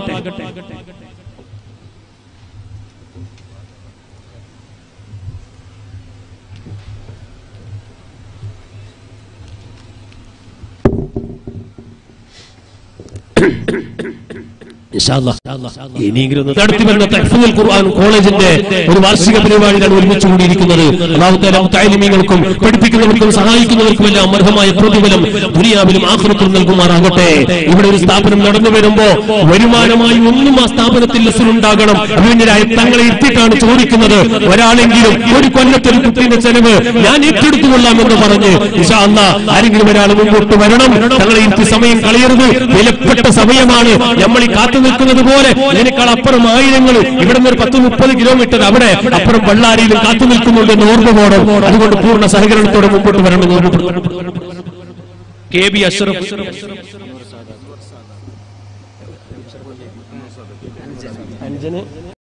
ഇനിയെങ്കിലും ഒന്ന് നടത്തി വരുന്ന തഹ്ഫീദുൽ ഖുർആൻ കോളേജിന്റെ ഒരു വാർഷിക പരിപാടിയിലാണ് ഒരുമിച്ച് കൂടിയിരിക്കുന്നത് അള്ളാഹു തആല മുത്തഅല്ലിമീങ്ങൾക്കും പഠിപ്പിക്കുന്നവർക്കും സഹായിക്കുന്നവർക്കും എല്ലാം അർഹമായ പ്രതിഫലം ദുനിയാവിലും ആഖിറത്തിലും നൽകുമാറാകട്ടെ ഇവിടെ ഒരു സ്ഥാപനം നടന്നു വരുമ്പോ വരുമാനമായി ഒന്നും ആ സ്ഥാപനത്തിൽ ഉണ്ടാകണം അഭിമന്യരായ തങ്ങളെ എത്തിയിട്ടാണ് ചോദിക്കുന്നത് ഒരാളെങ്കിലും ഒരു കൊല്ലത്തൊരു കുട്ടീന്റെ ചെലവ് ഞാൻ ഏറ്റെടുത്തുകൊള്ളാമെന്ന് പറഞ്ഞ് ഇൻഷാ അല്ലാഹ് ആരെങ്കിലും ഒരാൾ മുമ്പോട്ട് വരണം തങ്ങളെ ഇരുത്തി സമയം കളയരുത് വിലപ്പെട്ട സമയമാണ് നമ്മൾ ഈ കാത്തു നിൽക്കുന്നത് പോലെ ഇതിനേക്കാൾ അപ്പുറം ആയിരങ്ങൾ ഇവിടെ നിന്ന് ഒരു പത്ത് മുപ്പത് കിലോമീറ്റർ അവിടെ അപ്പുറം ബള്ളാരിയിലും കാത്തു നിൽക്കുന്നുണ്ട് എന്ന് ഓർമ്മ പോകണം അതുകൊണ്ട് പൂർണ്ണ സഹകരണത്തോടെ മുമ്പോട്ട് വരണമെന്ന് ഓർമ്മപ്പെടുന്നു കെ ബി അഷ്റഫ് അഞ്ചിന്